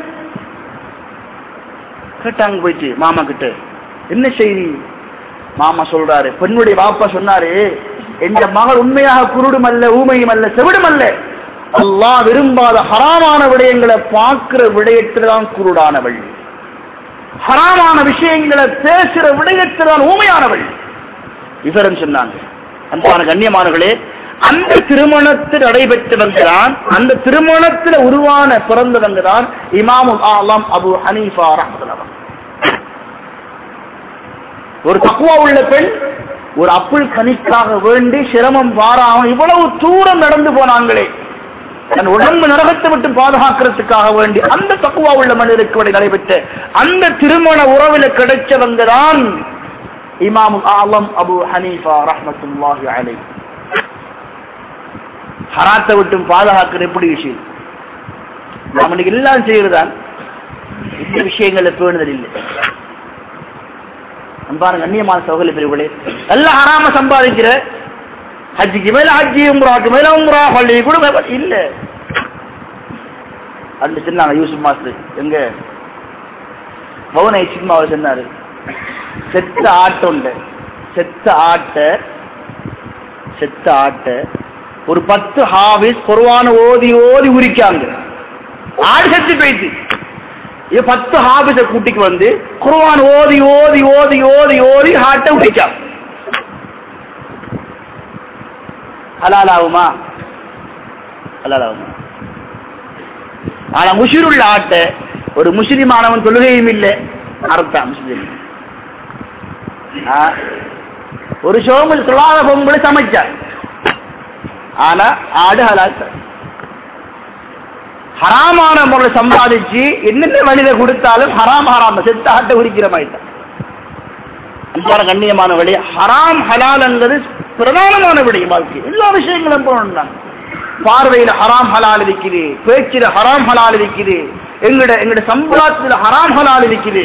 கேட்டாங்க போயிட்டு மாமா கிட்ட என்ன செய்தி மாமா சொல்றாரு பெண்ணுடைய பாப்பா சொன்னாரு எந்த மகள் உண்மையாக குருடும் அல்ல ஊமையும் அல்ல செவிடும் அல்ல அல்லாஹ் விரும்பாத ஹராமான விடயங்களை பார்க்கிற விடயத்தில் தான் குருடானவள் ஹராமான விஷயங்களை பேசுற விடயத்தில் தான் ஊமையானவள் விவரம் சொன்னாங்க அன்பான கண்ணியமானவர்களே அந்த திருமணத்தில் நடைபெற்றவங்க தான் அந்த திருமணத்தில் உருவான பிறந்தவங்க தான் இமாமுல் ஆலம் அபு ஹனீஃபா ரஹ்மத்துல்லாஹ் ஒரு தக்குவா உள்ள பெண் ஒரு அப்புள் கனிக்காக வேண்டி சிரமம் வாராம இவ்வளவு தூரம் நடந்து போனாங்களே தன் உடம்பு நரகத்தை விட்டு பாதுகாக்கிறதுக்காக வேண்டி அந்த தக்குவா உள்ள மனிதருக்கு வரை நடைபெற்ற அந்த திருமண உறவில் கிடைச்சவங்க தான் இமாம் ஆலம் அபு ஹனீஃபா ரஹ்மத்துல்லாஹி அலை ஹராத்தை விட்டும் பாதுகாக்கிற எப்படி விஷயம் நாம் இன்னைக்கு எல்லாம் செய்யறதான் இந்த விஷயங்கள்ல பேணுதல் இல்லை அன்பான கண்ணியமான சகோதரி பிரிவுகளே நல்ல ஹராம சம்பாதிக்கிற ஹஜ்ஜிக்கு மேல ஹஜ்ஜி உம்ராக்கு மேல உம்ரா பள்ளி கூட இல்ல அந்த சொன்னாங்க யூசுப் மாஸ்டர் எங்க பவனை சினிமாவில் சொன்னாரு செத்த ஆட்டோண்ட செத்த ஆட்ட செத்த ஆட்ட ஒரு பத்து ஹாவிஸ் குர்வான ஓதி ஓதி உரிக்காங்க ஆடு செத்து போயிட்டு இது பத்து ஹாபிஸ கூட்டிக்கு வந்து குர்ஆன் ஓதி ஓதி ஓதி ஓதி ஓதி ஹார்ட்டை உடைச்சான் ஹலாலாகுமா ஹலாலாகுமா ஆனா முஷிருள்ள ஆட்டை ஒரு முஸ்லிமானவன் தொழுகையும் இல்லை அறுத்தான் முஸ்லிம் ஆ, ஒரு சோமல் தொழாத பொம்பளை சமைச்சார் ஆனா ஆடு ஹலால் தான் ஹராமான முறை சம்பாதிச்சு என்னென்ன வழியில கொடுத்தாலும் ஹராம் ஹராம் செத்த ஆட்டை உரிக்கிற மாதிரி தான் அன்பான கண்ணியமான வழி ஹராம் ஹலால் என்பது பிரதானமான விடை வாழ்க்கை எல்லா விஷயங்களும் போனோம் பார்வையில ஹராம் ஹலால் இருக்குது பேச்சில ஹராம் ஹலால் இருக்குது எங்கட எங்கட சம்பளத்துல ஹராம் ஹலால் இருக்குது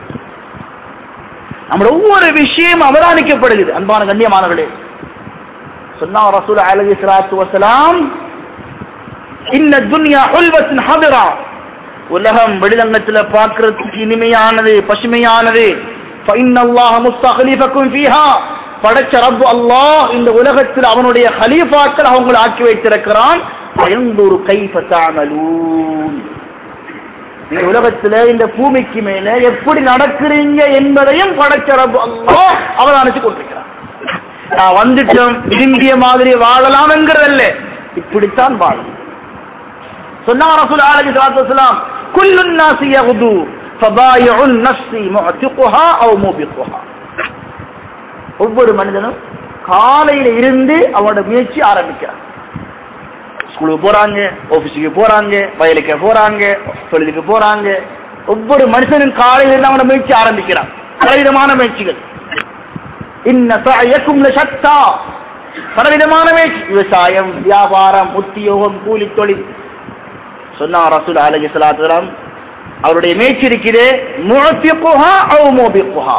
நம்ம ஒவ்வொரு விஷயம் அவதானிக்கப்படுகிறது அன்பான கண்ணியமானவர்களே சொன்னா ரசூல் அலஹி சலாத்து வசலாம் இன்ன துன்யா உல்வத்தின் ஹதிரா உலகம் வெளிரங்கத்துல பார்க்கறதுக்கு இனிமையானது பசுமையானது ஃபைன்னல்லாஹ முஸ்தக்லிஃபக்கும் ஃபீஹா படைச்ச ரப்பு அல்லாஹ் இந்த உலகத்தில் அவனுடைய ஹலீஃபாக்கள் அவங்களை ஆக்கி வைத்திருக்கிறான் பயந்தொரு கைஃப தஅமலூன் இந்த உலகத்துல இந்த பூமிக்கு மேல எப்படி நடக்கிறீங்க என்பதையும் படைச்ச ரப்பு அல்லாஹ் அவதானிச்சு கொண்டிருக்கிறான் நான் வந்துட்டோம் விரும்பிய மாதிரி வாழலாம் என்கிறதல்ல இப்படித்தான் வாழும் சொன்னா ரசூல் அலைஹி ஸலாத்து வஸலாம் குல்லு الناس يغدو فبايع النفس معتقها او موبقها ஒவ்வொரு மனிதனும் காலையில இருந்து அவனோட முயற்சி ஆரம்பிக்கிறான் ஸ்கூலுக்கு போறாங்க ஆபீஸுக்கு போறாங்க வயலுக்கு போறாங்க தொழிலுக்கு போறாங்க ஒவ்வொரு மனுஷனும் காலையில இருந்து அவனோட முயற்சி ஆரம்பிக்கிறான் பலவிதமான முயற்சிகள் இன்ன சஅயக்கும் லஷத்தா பலவிதமான முயற்சி விவசாயம் வியாபாரம் உத்தியோகம் கூலி தொழில் சொன்னா ரசூல் அலைஹி ஸலாத்து வஸலாம் அவருடைய முயற்சி இருக்குது முஅத்திகுஹா அவ் மூபிகுஹா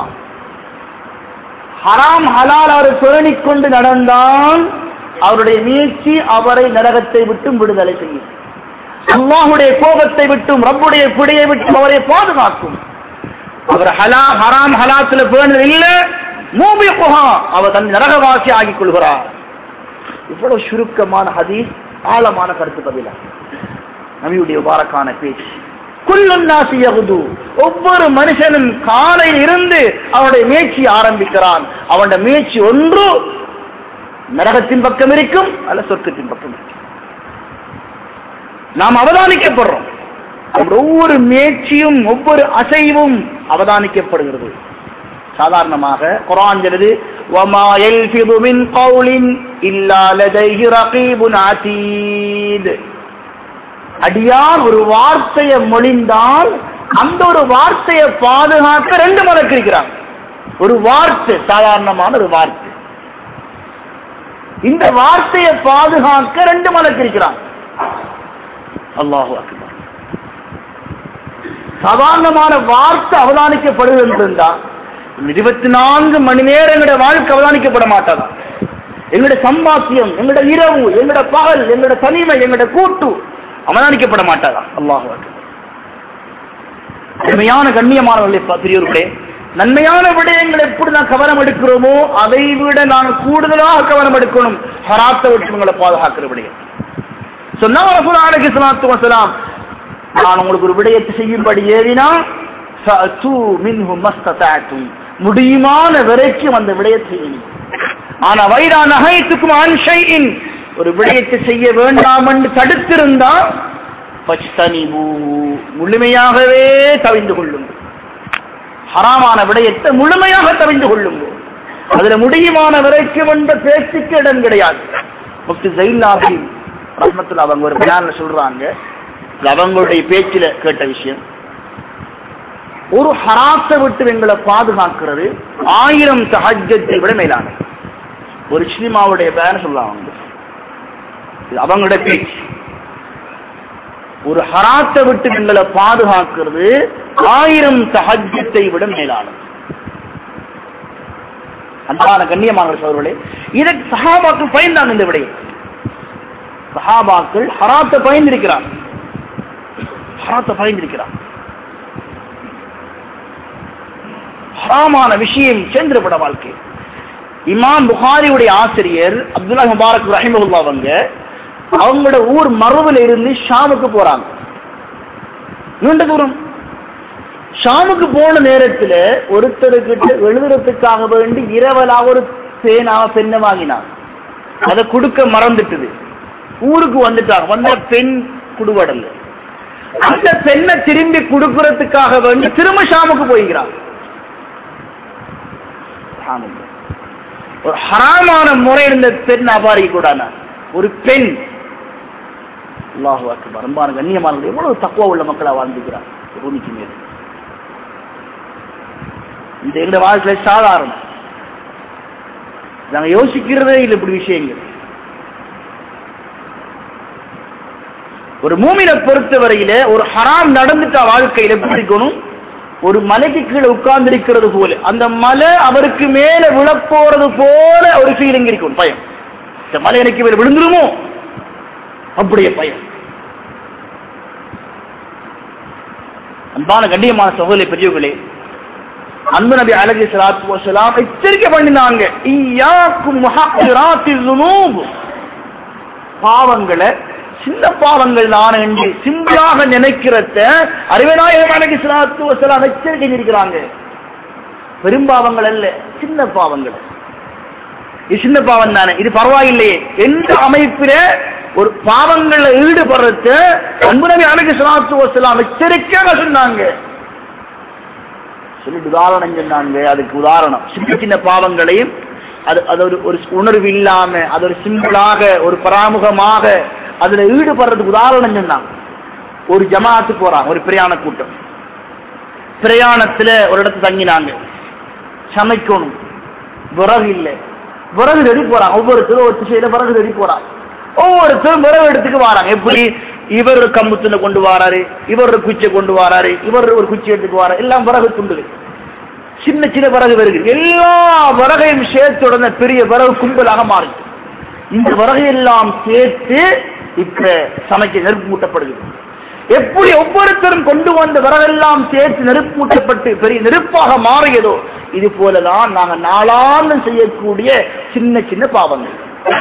ஹராம் ஹலால் அவர் பேணிக் கொண்டு நடந்தான் அவருடைய முயற்சி அவரை நரகத்தை விட்டும் விடுதலை செய்யும் அல்லாஹுடைய கோபத்தை விட்டும் ரப்புடைய பிடியை விட்டும் அவரை பாதுகாக்கும் அவர் ஹலா ஹராம் ஹலாத்துல பேணுது இல்ல மூபிகுஹா அவர் தன் நரகவாசி ஆகிக் கொள்கிறார் இவ்வளவு சுருக்கமான ஹதீஸ் ஆழமான கருத்து பதிலா நபியுடைய பாரக்கான பேச்சு குல்லுன்னாசி யகுது ஒவ்வொரு மனுஷனும் காலையில் இருந்து அவனுடைய முயற்சி ஆரம்பிக்கிறான் அவனுடைய முயற்சி ஒன்று நரகத்தின் பக்கம் இருக்கும் அல்ல சொர்க்கத்தின் பக்கம் இருக்கும் நாம் அவதானிக்கப்படுறோம் நம்முடைய ஒவ்வொரு முயற்சியும் ஒவ்வொரு அசைவும் அவதானிக்கப்படுகிறது சாதாரணமாக குரான் சொல்லுது وَمَا يَلْفِظُ مِنْ قَوْلٍ إِلَّا لَدَيْهِ رَقِيبٌ عَتِيدٌ அடியான் ஒரு வார்த்தையை மொழிந்தால் அந்த ஒரு வார்த்தையை பாதுகாக்க ரெண்டு மலக்கு இருக்கிறாங்க ஒரு வார்த்தை சாதாரணமான ஒரு வார்த்தை இந்த வார்த்தையை பாதுகாக்க ரெண்டு மலக்கு இருக்கிறாங்க அல்லாஹு அக்பர் சாதாரணமான வார்த்தை அவதானிக்கப்படுகிறது என்றா இருபத்தி நான்கு மணி நேரம் எங்களுடைய வாழ்க்கை அவதானிக்கப்பட மாட்டாதான் எங்களுடைய சம்பாத்தியம் எங்களுடைய இரவு எங்களுடைய பகல் எங்களுடைய தனிமை எங்களுடைய கூட்டு அவதானிக்கப்பட மாட்டாரா அல்லாஹு நன்மையான கண்ணியமானவர்களே பெரியவர்களே நன்மையான விடயங்கள் எப்படி நான் கவனம் எடுக்கிறோமோ அதை விட நான் கூடுதலாக கவனம் எடுக்கணும் ஹராத்த விட்டுங்களை பாதுகாக்கிற விடயம் சொன்னா ரசூல் அலைஹி ஸலாத்து வஸலாம் நான் உங்களுக்கு ஒரு விடயத்தை செய்யும்படி ஏறினா ஃபஅது மின்ஹு மஸ்ததஅதும் முடியுமான வரைக்கும் அந்த விடயத்தை செய்யுங்க ஆனா வைரா நகைத்துக்கும் அன் ஷைஇன் ஒரு விடயத்தை செய்ய வேண்டாம் என்று தடுத்திருந்தா பச்தனிபு முழுமையாகவே தவிந்து கொள்ளுங்கள் ஹராமான விடயத்தை முழுமையாக தவிந்து கொள்ளுங்கள் அதுல முடியுமான வரைக்கும் என்ற பேச்சுக்கு இடம் கிடையாது முக்தி ஜெயிலாபி ரஹ்மத்துல அவங்க ஒரு பயான்ல சொல்றாங்க இது அவங்களுடைய பேச்சில கேட்ட விஷயம் ஒரு ஹராத்தை விட்டு எங்களை பாதுகாக்கிறது ஆயிரம் சஹஜத்தை விட மேலானது ஒரு சினிமாவுடைய பேர் சொல்லுவாங்க இது அவங்களுடைய பேச்சு ஒரு ஹராத்தை விட்டு எங்களை பாதுகாக்கிறது ஆயிரம் சஹஜத்தை விட மேலானது அன்பான கண்ணியமான சோழர்களே இதை சஹாபாக்கள் பயந்தாங்க இந்த விடயம் சஹாபாக்கள் ஹராத்தை பயந்திருக்கிறார் ஹராத்தை பயந்திருக்கிறார் ஹராமான விஷயம் சேர்ந்திருப்பட வாழ்க்கை இமாம் புகாரியுடைய ஆசிரியர் அப்துல்லா முபாரக் ரஹிமகுல்லா அவங்க அவங்களோட ஊர் மருவில் இருந்து ஷாமுக்கு போறாங்க நீண்ட தூரம் ஷாமுக்கு போன நேரத்துல ஒருத்தருக்கிட்ட எழுதுறதுக்காக வேண்டி இரவலா ஒரு பேனா பெண்ணை வாங்கினாங்க அதை கொடுக்க மறந்துட்டுது ஊருக்கு வந்துட்டாங்க வந்த பெண் குடுவடல அந்த பெண்ணை திரும்பி கொடுக்கறதுக்காக வேண்டி திரும்ப ஷாமுக்கு போய்கிறாங்க ஒரு ஹராமான முறை இருந்த பெண் அபாரிக்க கூடாது ஒரு பெண் அல்லாஹு அக்பர் அன்பான கண்ணியமானவர்கள் எவ்வளவு தக்குவா உள்ள மக்களா வாழ்ந்துக்கிறார் பூமிக்கு மேல் இந்த எங்க வாழ்க்கையில சாதாரணம் நாங்க யோசிக்கிறதே இல்லை இப்படி விஷயங்கள் ஒரு மூமினை பொறுத்தவரையில ஒரு ஹராம் நடந்துட்டா வாழ்க்கையில எப்படி இருக்கணும் ஒரு மலைக்கு கீழே உட்கார்ந்து இருக்கிறது போல அந்த மலை அவருக்கு மேல விழப்போறது போல ஒரு ஃபீலிங் இருக்கும் பயம் இந்த மலை எனக்கு மேல விழுந்துருமோ அப்படியே பயம் அன்பான கண்ணியமான சகோதரி பெரியவர்களே அன்பு நபி அலகி சலாத்து வசலாம் எச்சரிக்கை பண்ணினாங்க ஈயாக்கும் முஹாத்திராத்தில் துனூப் பாவங்களை சின்ன பாவங்கள் நான் என்று சிம்பிளாக நினைக்கிறத அறிவநாயகம் அலகி சலாத்து வசலாம் எச்சரிக்கை இருக்கிறாங்க பெரும்பாவங்கள் அல்ல சின்ன பாவங்கள் இது சின்ன பாவம் தானே இது பரவாயில்லையே எந்த அமைப்பில ஒரு பாவங்கள்ல ஈடுபடுறத அன்பு நபி அலகி சலாத்து வசலாம் எச்சரிக்கையாக சொன்னாங்க சொல்லிட்டு உதாரணம் சொன்னாங்க அதுக்கு உதாரணம் சின்ன சின்ன பாவங்களையும் அது அது ஒரு ஒரு உணர்வு இல்லாம அது ஒரு சிம்பிளாக ஒரு பராமுகமாக அதுல ஈடுபடுறதுக்கு உதாரணம் சொன்னாங்க ஒரு ஜமாத்து போறாங்க ஒரு பிரயாண கூட்டம் பிரயாணத்துல ஒரு இடத்துல தங்கினாங்க சமைக்கணும் விறகு இல்லை விறகு ரெடி போறாங்க ஒவ்வொருத்தரும் ஒரு திசையில விறகு ரெடி போறாங்க ஒவ்வொருத்தரும் விறகு இடத்துக்கு வராங்க எப்படி இவர் ஒரு கம்புத்துல கொண்டு வராரு இவர் ஒரு குச்சியை கொண்டு வராரு இவர் ஒரு குச்சி எடுத்துக்கு வராரு எல்லாம் விறகு துண்டுகள் சின்ன சின்ன விறகு வருது எல்லா விறகையும் சேர்த்து உடனே பெரிய விறகு கும்பலாக மாறுது இந்த விறகு எல்லாம் சேர்த்து இப்ப சமைக்க நெருப்பு மூட்டப்படுகிறது எப்படி ஒவ்வொருத்தரும் கொண்டு வந்த விறகெல்லாம் சேர்த்து நெருப்பு மூட்டப்பட்டு பெரிய நெருப்பாக மாறியதோ இது போலதான் நாங்க நாளாண்டு செய்யக்கூடிய சின்ன சின்ன பாவங்கள்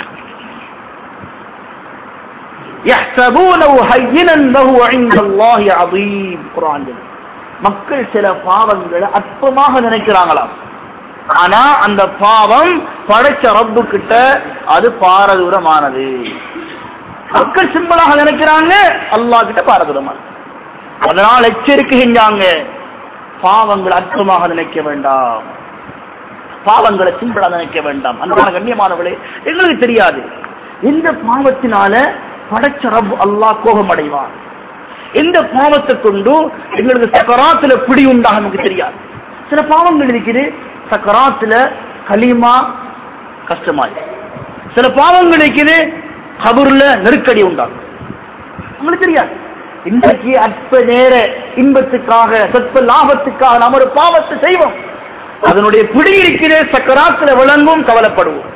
يحسبونه هينا وهو عند الله عظيم குர்ஆன் மக்கள் சில பாவங்களை அற்பமாக நினைக்கிறாங்களாம் ஆனா அந்த பாவம் படைச்ச ரப்பு கிட்ட அது பாரதூரமானது மக்கள் சிம்பிளாக நினைக்கிறாங்க அல்லாஹ் கிட்ட பாரதூரமானது அதனால் எச்சரிக்கை செஞ்சாங்க பாவங்களை அற்பமாக நினைக்க வேண்டாம் பாவங்களை சிம்பிளா நினைக்க வேண்டாம் அன்பான கண்ணியமானவர்களே எங்களுக்கு தெரியாது இந்த பாவத்தினால படைச்ச ரப் அல்லாஹ் கோபம் அடைவான் எந்த பாவத்தை கொண்டு எங்களுக்கு சக்கராத்துல பிடி உண்டாக நமக்கு தெரியாது சில பாவங்கள் இருக்குது சக்கராத்துல களிமா கஷ்டமாய் சில பாவங்கள் இருக்குது கபூர்ல நெருக்கடி உண்டாகும் உங்களுக்கு தெரியாது இன்றைக்கு அற்ப நேர இன்பத்துக்காக சொற்ப லாபத்துக்காக நாம் ஒரு பாவத்தை செய்வோம் அதனுடைய பிடி இருக்கிறே சக்கராத்துல விளங்கும் கவலைப்படுவோம்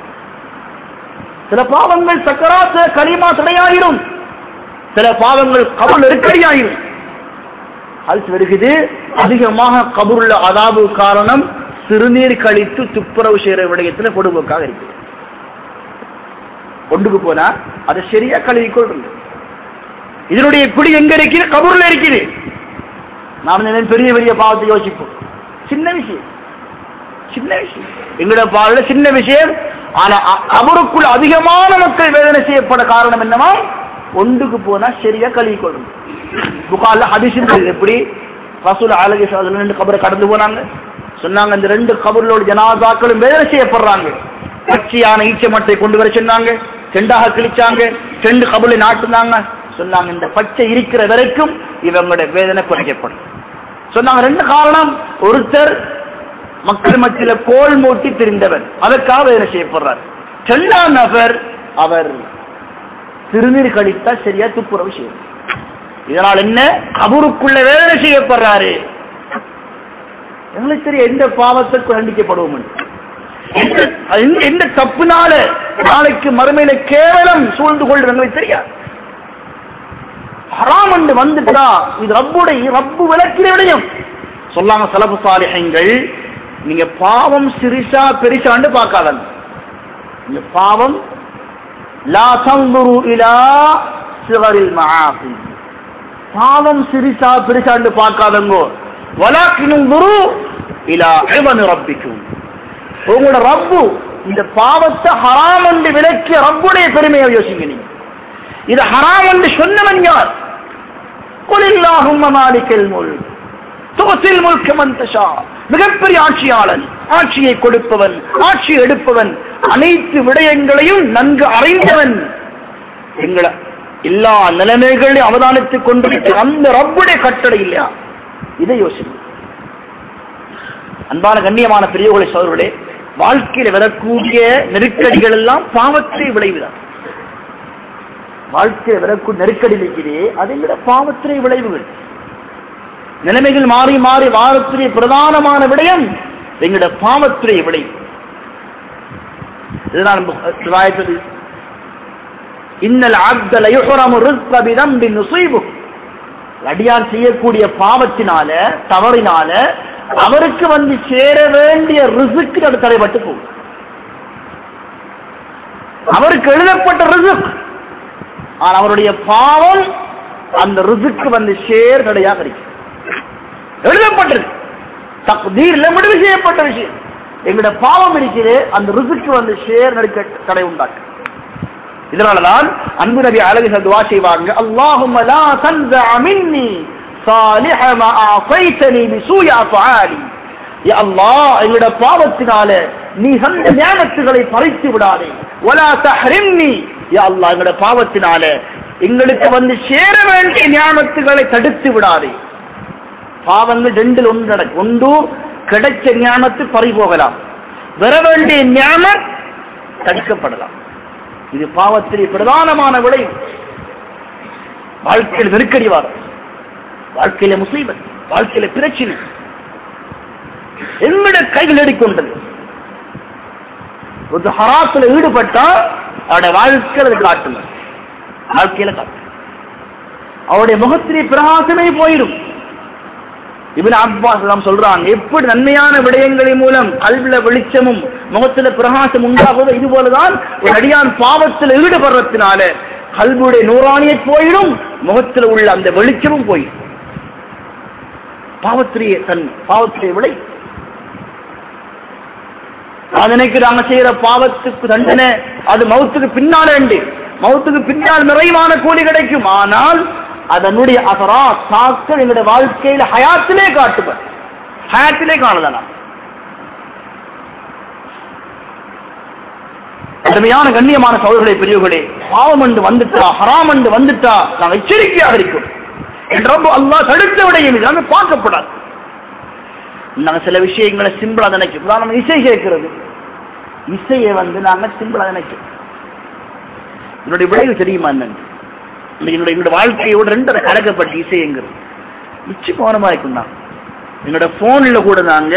சில பாவங்கள் சக்கராத்துல களிமா தடையாயிரும் சில பாவங்கள் கபுல் நெருக்கடியாயிரும் அது வருகிறது அதிகமாக கபூர்ல அதாபு காரணம் சிறுநீர் கழித்து துப்புரவு செய்யற விடயத்துல பொடுபோக்காக இருக்கு கொண்டுக்கு போனா அதை சரியா கழுவி கொள்றது இதனுடைய குடி எங்க இருக்குது கபூர்ல இருக்குது நாம் நினைவு பெரிய பெரிய பாவத்தை யோசிப்போம் சின்ன விஷயம் சின்ன விஷயம் எங்களோட பாவல சின்ன விஷயம் ஆனா அ- அவருக்குள் அதிகமான மக்கள் வேதனை செய்யப்பட காரணம் என்னவா ஒன்றுக்கு போனா சரியா கழுவி கொள்ளும் புகார்ல ஹதீஸ் எப்படி ரசூல் அழகி ரெண்டு கபரை கடந்து போனாங்க சொன்னாங்க இந்த ரெண்டு கபர்களோட ஜனாதாக்களும் வேதனை செய்யப்படுறாங்க பச்சையான ஈச்ச மட்டை கொண்டு வர சொன்னாங்க செண்டாக கிழிச்சாங்க ரெண்டு கபலை நாட்டுனாங்க சொன்னாங்க இந்த பச்சை இருக்கிற வரைக்கும் இவங்களோட வேதனை குறைக்கப்படும் சொன்னாங்க ரெண்டு காரணம் ஒருத்தர் மக்கள் மத்தியில கோல் மூட்டி திரிந்தவர் அதற்காக வேதனை செய்யப்படுறார் இரண்டாம் நபர் அவர் திருநீர் கழித்தா சரியா துப்புரவு செய்யும் இதனால் என்ன கபருக்குள்ள வேதனை செய்யப்படுறாரு எங்களுக்கு தெரியும் எந்த பாவத்திற்கு தண்டிக்கப்படுவோம் என்று. எந்த- எந்த- எந்த தப்புனால நாளைக்கு மறுமையில கேவலம் சூழ்ந்து கொள்றது எங்களுக்கு தெரியாது ஹராம் என்று வந்துட்டா இது ரப்புடைய ரப்பு விளக்கிற விடயம் சொல்லாங்க சலபு சாலிஹங்கள் நீங்க பாவம் சிறுசா பெருசான்னு பார்க்காதங்க இந்த பாவம் லா தங்குரு இலா சிவரில் மஆசி பாவம் சிறுசா பெருசான்னு பார்க்காதங்கோ வலாக்கினும் குரு இலா இவனு ரப்பிக்கும் உங்களோட ரப்பு இந்த பாவத்தை ஹராம் என்று விலக்கிய ரப்புடைய பெருமையை யோசிங்க நீங்க இது ஹராம் என்று சொன்னவன் யார் குலில்லாஹும்ம மாலிக்கல் முல்க் துவசில் முல்க மன் தஷா மிகப்பெரிய ஆட்சியாளன் ஆட்சியை கொடுப்பவன் ஆட்சியை எடுப்பவன் அனைத்து விடயங்களையும் நன்கு அறிந்தவன் எங்களை எல்லா நிலைமைகளையும் அவதானித்துக் கொண்டிருக்கிற அந்த ரப்புடைய கட்டளை இல்லையா இதை யோசிக்கும் அன்பான கண்ணியமான பெரியவர்களை சோதர்களே வாழ்க்கையில வரக்கூடிய நெருக்கடிகள் எல்லாம் பாவத்தை விளைவுதான் வாழ்க்கையில வரக்கூடிய நெருக்கடி இருக்கிறே அதை விட பாவத்திரை விளைவுகள் நிலைமைகள் மாறி மாறி வாரத்திலே பிரதானமான விடயம் எங்களோட பாவத்திரை விளைவு இதுதான் ரிவாயத்தது இன்னல் ஆப்தல யுஹரமு ரிஸ்க பிதம்பி நுசைபு அடியான் செய்யக்கூடிய பாவத்தினால தவறினால அவருக்கு வந்து சேர வேண்டிய ரிசுக்கு அது தடைப்பட்டு போகும் அவருக்கு எழுதப்பட்ட ரிசுக் ஆனால் அவருடைய பாவம் அந்த ரிசுக்கு வந்து சேர் தடையாக இருக்கு எழுதப்பட்டது தக்தீர்ல முடிவு செய்யப்பட்ட விஷயம் எங்களோட பாவம் இருக்கிறது அந்த ரிசுக்கு வந்து சேர் நடுக்க தடை உண்டாக்கு இதனாலதான் அன்பு நபி அழகு துவா செய்வாங்க அல்லாஹும் லா தன்ஸஅ மின்னி صالح ما اعطيتني بسوء افعالي யா அல்லாஹ் எங்களோட பாவத்தினால நீ சந்த ஞானத்துகளை பறித்து விடாதே வலா தஹரிம்னி யா அல்லாஹ் எங்களோட பாவத்தினால எங்களுக்கு வந்து சேர வேண்டிய ஞானத்துகளை தடுத்து விடாதே பாவங்கள் ரெண்டில் ஒன்று நடக்கும் ஒன்று கிடைச்ச ஞானத்து பறி போகலாம் வர வேண்டிய ஞானம் தடுக்கப்படலாம் இது பாவத்திலே பிரதானமான விளைவு வாழ்க்கையில் நெருக்கடி வரும் வாழ்க்கையில முசீபத் வாழ்க்கையில பிரச்சனை எங்கட கைகள் எடுக்கொண்டது ஒரு ஹராத்துல ஈடுபட்டா அவருடைய வாழ்க்கையில அது காட்டுங்க வாழ்க்கையில காட்டு அவருடைய முகத்திலே பிரகாசமே போயிடும் இவன் அப்பாஸ் எல்லாம் சொல்றாங்க எப்படி நன்மையான விடயங்களின் மூலம் கல்வில வெளிச்சமும் முகத்துல பிரகாசம் உண்டாகுதோ இது போலதான் ஒரு அடியான் பாவத்தில் ஈடுபடுறதுனால கல்வியுடைய நூறாணியை போயிடும் முகத்தில் உள்ள அந்த வெளிச்சமும் போயிடும் பாவத்திலேயே தன் பாவத்திலே விளை அதனைக்கு நாங்க செய்யற பாவத்துக்கு தண்டனை அது மௌத்துக்கு பின்னால உண்டு மௌத்துக்கு பின்னால் நிறைவான கூலி கிடைக்கும் ஆனால் அதனுடைய அசரா தாக்கல் எங்களுடைய வாழ்க்கையில ஹயாத்திலே காட்டுவர் ஹயாத்திலே காணலாம் கடுமையான கண்ணியமான சோழர்களே பெரியவர்களே பாவம் என்று வந்துட்டா ஹராம் என்று வந்துட்டா நாம் எச்சரிக்கையாக இருக்கும் என்றப்போ அல்லாஹ் தடுத்த விடையும் இது நாங்கள் பார்க்கப்படாது நாங்க சில விஷயங்களை சிம்பிளா நினைக்கும் உதாரணம் இசை கேட்கிறது இசையை வந்து நாங்க சிம்பிளா நினைக்கும் என்னுடைய விளைவு தெரியுமா என்னன்னு என்னுடைய என்னோட வாழ்க்கையோட ரெண்டரை கலக்கப்பட்ட இசைங்கிறது மிச்சி கவனமா இருக்கும் நான் என்னோட போன்ல கூட நாங்க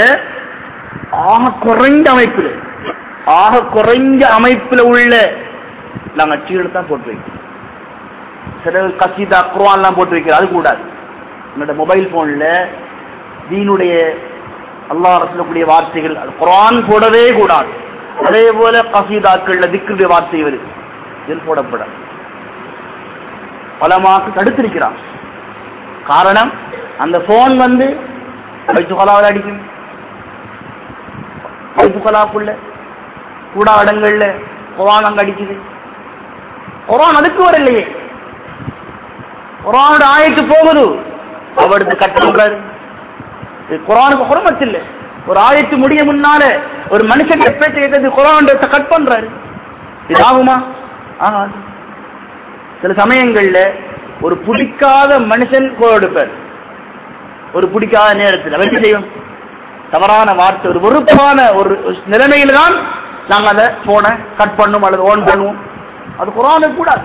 ஆக குறைஞ்ச அமைப்புல ஆக குறைஞ்ச அமைப்புல உள்ள நாங்க சீடு தான் போட்டு வைக்கிறோம் சில கசீதா குர்ஆன்லாம் போட்டு வைக்கிறோம் அது கூடாது என்னோட மொபைல் போன்ல தீனுடைய அல்லாஹ் சொல்லக்கூடிய வார்த்தைகள் அது குர்ஆன் போடவே கூடாது அதே போல கசீதாக்கள்ல திக்ருடைய வார்த்தை வருது இதில் போடப்படாது பலமாக்கு தடுத்திருக்கிறான் காரணம் அந்த போன் வந்து வைத்துகலாவில் அடிக்கும் வைத்துகலாக்குள்ள கூடா இடங்கள்ல குரான் அங்க அடிக்குது குரான் அதுக்கு வரலையே குரானோட ஆயத்து போகுது அவடுத்து கட் பண்றாரு இது குரானுக்கு குரமத்து இல்லை ஒரு ஆயத்து முடிய முன்னால ஒரு மனுஷன் பேச்சு கேட்கறது குரான் கட் பண்றாரு இது ஆகுமா ஆகாது சில சமயங்கள்ல ஒரு பிடிக்காத மனுஷன் கோல் எடுப்பார் ஒரு பிடிக்காத நேரத்தில் வெற்றி செய்யும் தவறான வார்த்தை ஒரு வெறுப்பான ஒரு நிலைமையில தான் நாங்க அதை போனை கட் பண்ணும் அல்லது ஓன் பண்ணுவோம் அது குரானு கூடாது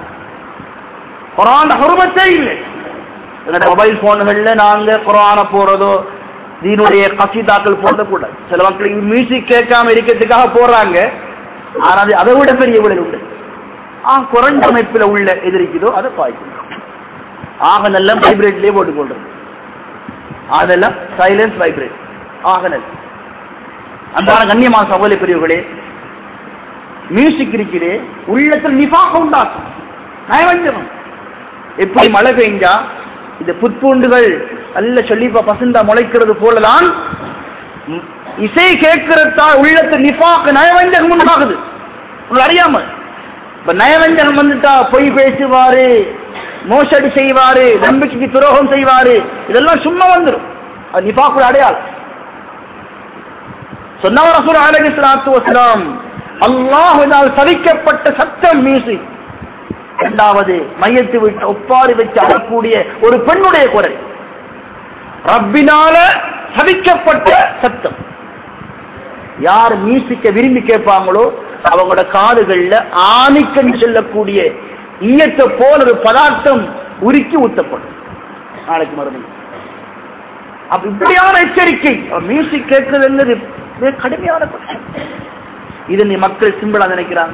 குரான் ஹுருமத்தே இல்லை என்னோட மொபைல் போன்கள்ல நாங்க குரானை போறதோ தீனுடைய கசிதாக்கள் போட கூடாது சில மக்களுக்கு மியூசிக் கேட்காம இருக்கிறதுக்காக போறாங்க ஆனா அது அதை விட பெரிய விளைவு உண்டு ஆ குறைஞ்ச அமைப்பில் உள்ள எது இருக்குதோ அதை பாய்க்கணும் ஆக நல்ல வைப்ரேட்லயே போட்டு கொள்றது அதெல்லாம் சைலன்ஸ் வைப்ரேட் ஆக நல்ல அன்பான கண்ணியமான சகோதரி பிரிவுகளே மியூசிக் இருக்கிறே உள்ளத்தில் நிபாக உண்டாக்கும் நயவஞ்சனம் எப்படி மழை பெஞ்சா இந்த புற்பூண்டுகள் நல்ல சொல்லிப்பா பசுந்தா முளைக்கிறது போலதான் ம், இசை கேட்கிறதால் உள்ளத்தில் நிபாக்கு நயவஞ்சகம் உண்டாகுது உங்களுக்கு அறியாமல் இப்ப நயவஞ்சகம் வந்துட்டா பொய் பேசுவாரு மோசடி செய்வாரு நம்பிக்கைக்கு துரோகம் செய்வாரு இதெல்லாம் சும்மா வந்துடும் அது நிபாக்குள்ள அடையாளம் சொன்னவர் ரசூல் அலைஹி ஸலாத்து வஸலாம் அல்லாஹுனால் சவிக்கப்பட்ட சத்தம் மியூசிக் இரண்டாவது மையத்து விட்டு ஒப்பாரி வச்சு அழக்கூடிய ஒரு பெண்ணுடைய குரல் ரப்பினால சவிக்கப்பட்ட சத்தம் யார் மியூசிக்க விரும்பி கேட்பாங்களோ அவங்களோட காதுகள்ல ஆணிக்கன்னு சொல்லக்கூடிய ஈயத்தை போல ஒரு பதார்த்தம் உருக்கி ஊத்தப்படும் நாளைக்கு மறுபடியும் அப்ப இப்படியான எச்சரிக்கை மியூசிக் கேட்கறதுங்கிறது மிக கடுமையான குற்றம் இது நீ மக்கள் சிம்பிளா நினைக்கிறாங்க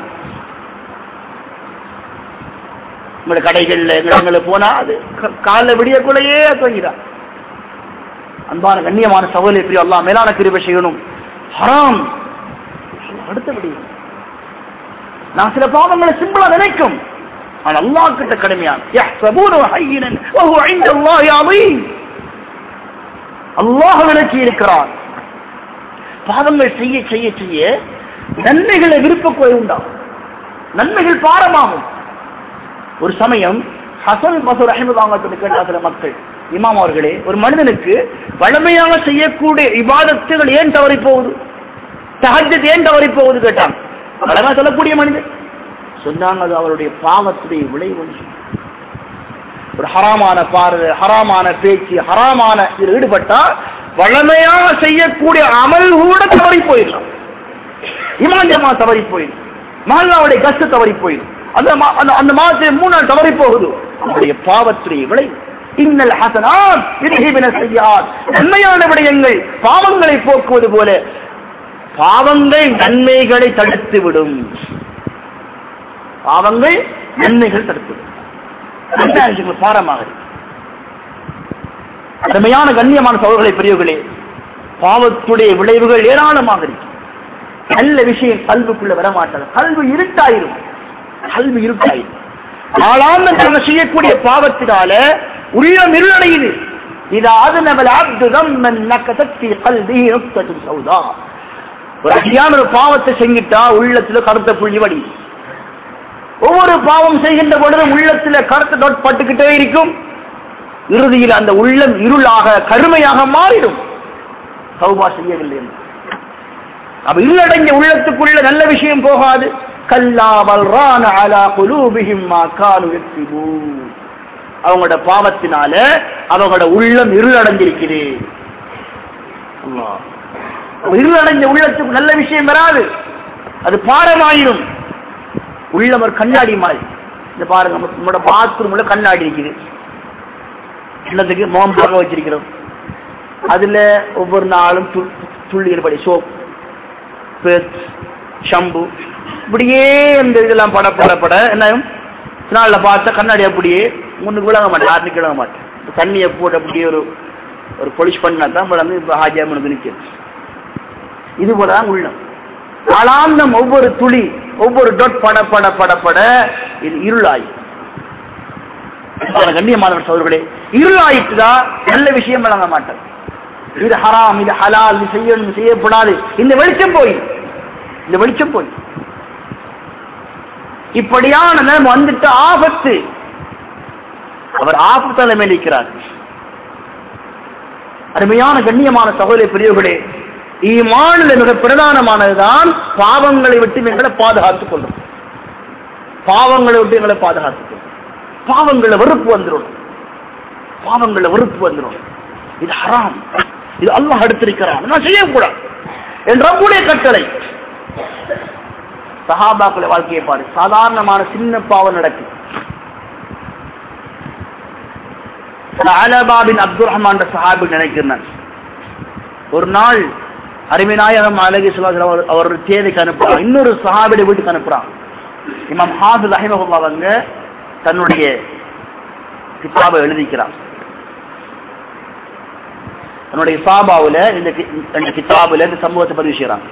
உங்களோட கடைகள்ல இடங்கள்ல போனா அது கால விடியக்குள்ளேயே தூங்கிறான் அன்பான கண்ணியமான சகோதரி பிரியம் அல்லாஹ் மேலான கிருபை செய்யணும் ஹராம் அடுத்தபடி நான் சில பாவங்களை சிம்பிளா நினைக்கும் ஆனால் அல்லாஹ் கிட்ட கடுமையான யஹ்சபூன ஹய்யினன் வஹுவ இன்தல்லாஹி அஸீம் அல்லாஹ் விலக்கி இருக்கிறான் பாவங்கள் செய்ய செய்ய செய்ய நன்மைகளை விருப்பக்குறை உண்டாகும் நன்மைகள் பாரமாகும் ஒரு சமயம் ஹசன் மசூர் அஹமதாங்கத்தில் கேட்ட சில மக்கள் இமாம் அவர்களே ஒரு மனிதனுக்கு வளமையாக செய்யக்கூடிய இபாதத்துகள் ஏன் தவறி போகுது தஹஜத் ஏன் தவறி போகுது கேட்டான் வளமா சொல்லக்கூடிய மனிதன் சொன்னாங்க அது அவருடைய பாவத்துடைய விளைவு ஒரு ஹராமான பார்வை ஹராமான பேச்சு ஹராமான இதில் ஈடுபட்டா வளமையாக செய்யக்கூடிய அமல் கூட தவறி போயிடலாம் இமாஞ்சமா தவறி போயிடும் மஹல்லாவுடைய கஷ்ட தவறி போயிடும் அந்த மா- அந்த அந்த மாதத்தை மூணு நாள் தவறி போகுது அவருடைய பாவத்துடைய விளைவு இன்னல் ஹசனாத் யுذهبن السيئات நன்மையான விடயங்கள் பாவங்களை போக்குவது போல பாவங்கள் நன்மைகளை தடுத்து விடும் பாவங்கள் நன்மைகள் தடுத்து விடும் நல்ல விஷயங்கள் பாரமாக இருக்கு. அருமையான கண்ணியமான சோழர்களை பெரியவர்களே பாவத்துடைய விளைவுகள் ஏராளமாக இருக்கு நல்ல விஷயம் கல்விக்குள்ள வரமாட்டாது கல்வி இருட்டாயிரும் கல்வி இருட்டாயிரும் நாளாந்த நாங்கள் செய்யக்கூடிய பாவத்தினால உள்ளம் இருளடையுது இது ஆதனவல் அப்துதம் நக்கத்தி கல்வி நுக்தத்தும் சௌதா ஒரு அடியான ஒரு பாவத்தை செஞ்சிட்டா உள்ளத்துல கருத்த புள்ளி வடி ஒவ்வொரு பாவம் செய்கின்ற பொழுதும் உள்ளத்துல கருத்து dot பட்டுக்கிட்டே இருக்கும் இறுதியில் அந்த உள்ளம் இருளாக கருமையாக மாறிடும் சௌபா செய்யவில்லை என்று அப்ப இருளடைஞ்ச உள்ளத்துக்குள்ள நல்ல விஷயம் போகாது கல்லா பல்ரான அலா குலூபிஹிம் மா கானு யக்ஸிபூன் அவங்களோட பாவத்தினால அவங்களோட உள்ளம் இருளடைஞ்சிருக்குது அல்லாஹ். அப்ப இருளடைஞ்ச உள்ளத்துக்கு நல்ல விஷயம் வராது அது பாரமாயிரும் உள்ளம் ஒரு கண்ணாடி மாதிரி இந்த பாருங்க நம்ம- நம்மளோட பாத்ரூம்ல கண்ணாடி இருக்குது என்னத்துக்கு முகம் பார்க்க வச்சிருக்கிறோம் அதுல ஒவ்வொரு நாளும் து- துள்ளியபடி சோப் பேஸ்ட் ஷம்பு இப்படியே இந்த இதெல்லாம் பட பட பட என்ன நாளில் பார்த்தா கண்ணாடி அப்படியே முன்னுக்கு விளங்க மாட்டேன் யாருக்கும் விளங்க மாட்டேன் இந்த தண்ணியை போட்டு அப்படியே ஒரு ஒரு பொலிஷ் பண்ணா தான் வந்து இப்போ ஹாஜியா முனுக்கு நிற்கும் இது போல தான் உள்ளம் நாளாந்தம் ஒவ்வொரு துளி ஒவ்வொரு டொட் பட பட பட பட இது இருளாய் கண்ணியமானவர் சோதர்களே இருளாயிட்டுதான் நல்ல விஷயம் வழங்க மாட்டார் இது ஹராம் இது ஹலால் இது செய்யணும் இது செய்யப்படாது இந்த வெளிச்சம் போய் இந்த வெளிச்சம் போய் இப்படியான நிலைமை வந்துட்டு ஆபத்து அவர் ஆபத்து நிலைமையில் இருக்கிறார் அருமையான கண்ணியமான சகோதர பெரியவர்களே ஈமானில் மிக பிரதானமானதுதான் பாவங்களை விட்டு எங்களை பாதுகாத்துக் கொள்ளும் பாவங்களை விட்டு எங்களை பாதுகாத்துக் கொள்ளும் பாவங்களை வெறுப்பு வந்துடும் பாவங்களை வெறுப்பு வந்துடும் இது ஹராம் இது அல்லாஹ் எடுத்திருக்கிறான் நான் செய்யக்கூடாது என் ரப்புடைய கட்டளை சஹாபாக்களை வாழ்க்கையை பாரு சாதாரணமான சின்ன பாவம் நடக்கும் அலபாபின் அப்துல் ரஹ்மான் சஹாபி நினைக்கிறேன் ஒரு நாள் அருமைநாயகம் அழகி சுல்லாஸ் அவர் அவர் ஒரு தேவைக்கு அனுப்புறான் இன்னொரு சஹாபிட வீட்டுக்கு அனுப்புறான் இமாம் ஹாஃபிஸ் ரஹிமஹுல்லா அவங்க தன்னுடைய கிதாபை எழுதிக்கிறான் தன்னுடைய சாபாவுல இந்த கி- இந்த கிதாபுல இந்த சமூகத்தை பதிவு செய்யறாங்க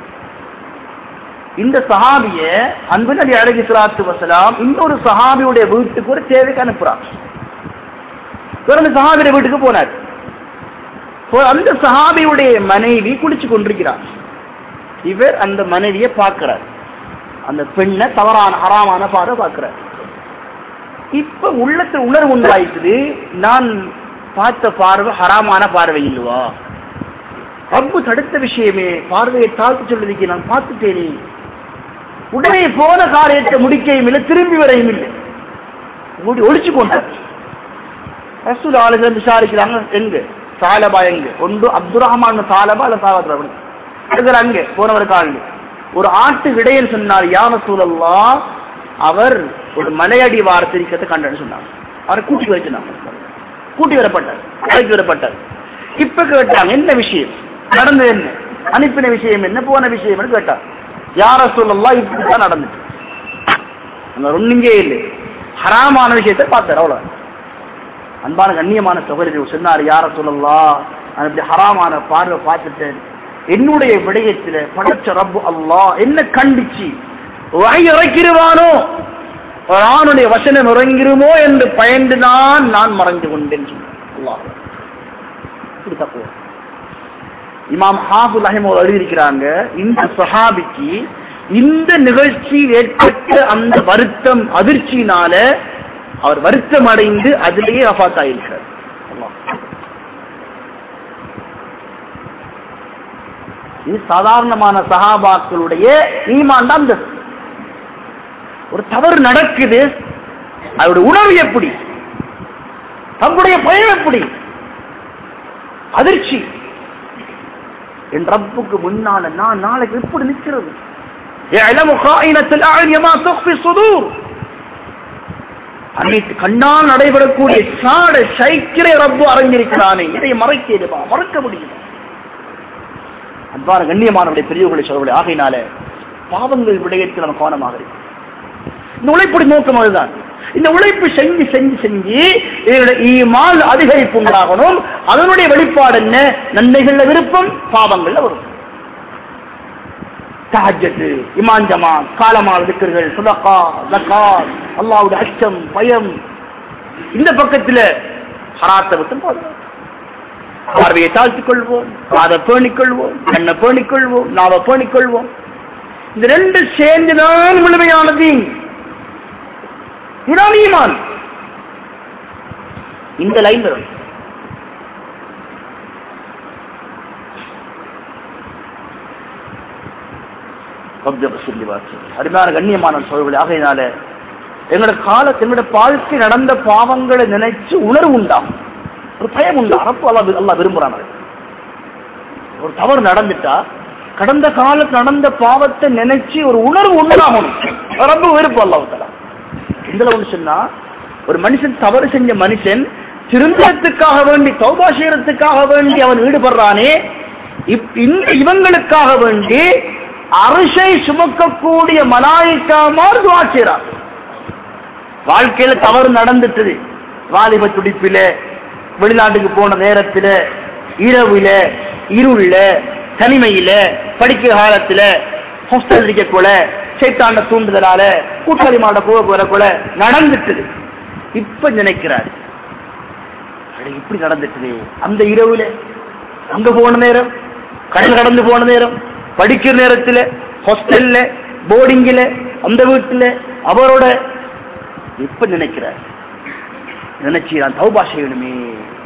இந்த சஹாபிய அன்பு நபி அழகி சலாத்து வசலாம் இன்னொரு சஹாபியுடைய வீட்டுக்கு ஒரு தேவைக்கு அனுப்புறான் இவர் அந்த சஹாபியுடைய வீட்டுக்கு போனார் இப்போ அந்த சஹாபியுடைய மனைவி குளிச்சு கொண்டிருக்கிறார் இவர் அந்த மனைவியை பார்க்கிறார் அந்த பெண்ணை தவறான ஹராமான பார்வை பார்க்கிறார் இப்ப உள்ளத்துல உணர்வு உண்டாயிட்டுது நான் பார்த்த பார்வை ஹராமான பார்வை இல்லவா ரப்பு தடுத்த விஷயமே பார்வையை தாழ்த்து சொல்லுறதுக்கு நான் பார்த்துட்டேனே உடனே போன காரியத்தை முடிக்கையும் இல்லை திரும்பி வரையும் இல்லை ஓடி ஒழிச்சு கொண்டார் ரசூல் ஆளுகள் விசாரிக்கிறாங்க எங்க சாலபா எங்க ஒன்று அப்துல் ரஹ்மான் சாலபா அல்ல சாலபா அடுக்கிற அங்க போனவர் காலில் ஒரு ஆட்டு விடையல் சொன்னார் யார சூழல்லா அவர் ஒரு மலையடி வாரத்திரிக்கத்தை கண்டன்னு சொன்னாங்க அவரை கூட்டி வர சொன்னாங்க கூட்டி வரப்பட்டார் அழைத்து வரப்பட்டார் இப்ப கேட்டாங்க என்ன விஷயம் நடந்தது என்ன அனுப்பின விஷயம் என்ன போன விஷயம் கேட்டார் யார சொல்லலாம் இப்படிதான் நடந்துச்சு அங்க ஒண்ணுங்கே இல்லை ஹராமான விஷயத்தை பார்த்தார் அவ்வளவு அன்பான கண்ணியமான சகோதரர் சொன்னார் யார சொல்லலாம் நான் இப்படி ஹராமான பார்வை பார்த்துட்டேன் என்னுடைய விடயத்துல படைச்ச ரப்பு அல்லாஹ் என்ன கண்டிச்சு வகை இறக்கிடுவானோ ஒரு ஆணுடைய வசனம் இறங்கிருமோ என்று பயந்து நான் நான் மறைந்து கொண்டேன் சொன்னார் அல்லாஹ் இப்படி தப்பு இமாம் ஹாபுல் அஹிமோர் எழுதியிருக்கிறாங்க இந்த சஹாபிக்கு இந்த நிகழ்ச்சி ஏற்பட்ட அந்த வருத்தம் அதிர்ச்சியினால அவர் வருத்தம் அடைந்து அதிலேயே அஃபாத் ஆயிருக்கார் அல்லாஹ். இது சாதாரணமான சஹாபாக்களுடைய ஈமான் தான் இந்த ஒரு தவறு நடக்குது அவருடைய உணர்வு எப்படி தங்களுடைய பயம் எப்படி அதிர்ச்சி என் ரப்புக்கு முன்னால நான் நாளைக்கு எப்படி நிற்கிறது يعلم خائنة الأعين ما تخفي الصدور அன்னைக்கு கண்ணால் நடைபெறக்கூடிய சாட சைக்கிரை ரப்பு அறிஞ்சிருக்கிறானே இதை மறைக்கிறதுமா மறக்க முடியும் அன்பான கண்ணியமானவருடைய பெரியவர்களை சொல்லவில்லை ஆகையினால பாவங்கள் விடயத்தில் நம்ம கவனமாக இருக்கு இந்த உழைப்புடைய நோக்கம் அதுதான் இந்த உழைப்பு செஞ்சு செஞ்சு செஞ்சு இதனுடைய ஈமால் அதிகரிப்பு உண்டாகணும் அதனுடைய வெளிப்பாடு என்ன நன்மைகள்ல விருப்பம் பாவங்கள்ல வரும் தஹஜத்து இமாஞ்சமா காலமால் திக்கர்கள் சுதகா ஜக்காத் அல்லாவுடைய அச்சம் பயம் இந்த பக்கத்துல ஹராத்தை விட்டு பாதுகாப்பு பார்வையை தாழ்த்திக் கொள்வோம் காதை பேணிக் கொள்வோம் கண்ணை பேணிக் கொள்வோம் நாவை பேணிக் கொள்வோம் இந்த ரெண்டு சேர்ந்துதான் முழுமையானது இதுதான் ஈமான் இந்த லைன் வரும் அருமையான கண்ணியமான சோழர்கள் ஆகையினால எங்களோட காலத்து எங்களோட வாழ்க்கை நடந்த பாவங்களை நினைச்சு உணர்வு உண்டாகும் ஒரு பயம் உண்டா அரப்பு அல்லா அல்லா விரும்புறான் அதை. ஒரு தவறு நடந்துட்டா கடந்த காலத்து நடந்த பாவத்தை நினைச்சு ஒரு உணர்வு உண்டாகணும் ரொம்ப விருப்பம் அல்லாஹ் இதுல ஒண்ணு சொன்னா ஒரு மனுஷன் தவறு செஞ்ச மனுஷன் திருந்தத்துக்காக வேண்டி தௌபா செய்யறதுக்காக வேண்டி அவன் ஈடுபடுறானே இப்- இந்த இவங்களுக்காக வேண்டி அரசை சுமக்கக்கூடிய மலாய்க்காமாறு துவா செய்றான் வாழ்க்கையில தவறு நடந்துட்டது வாலிப துடிப்பில வெளிநாட்டுக்கு போன நேரத்துல இரவுல இருள்ல தனிமையில படிக்கிற காலத்துல ஹாஸ்டல் இருக்க கொல சேத்தாண்ட தூண்டுதலால கூட்டாளி மாட போக போற கொல நடந்துட்டது இப்ப நினைக்கிறாரு அட, இப்படி நடந்துட்டது அந்த இரவுல அங்க போன நேரம் கடல் கடந்து போன நேரம் படிக்கிற நேரத்துல ஹாஸ்டல்ல போர்டிங்ல அந்த வீட்டுல அவரோட இப்ப நினைக்கிறார் நினைச்சு நான் தௌபா செய்யணுமே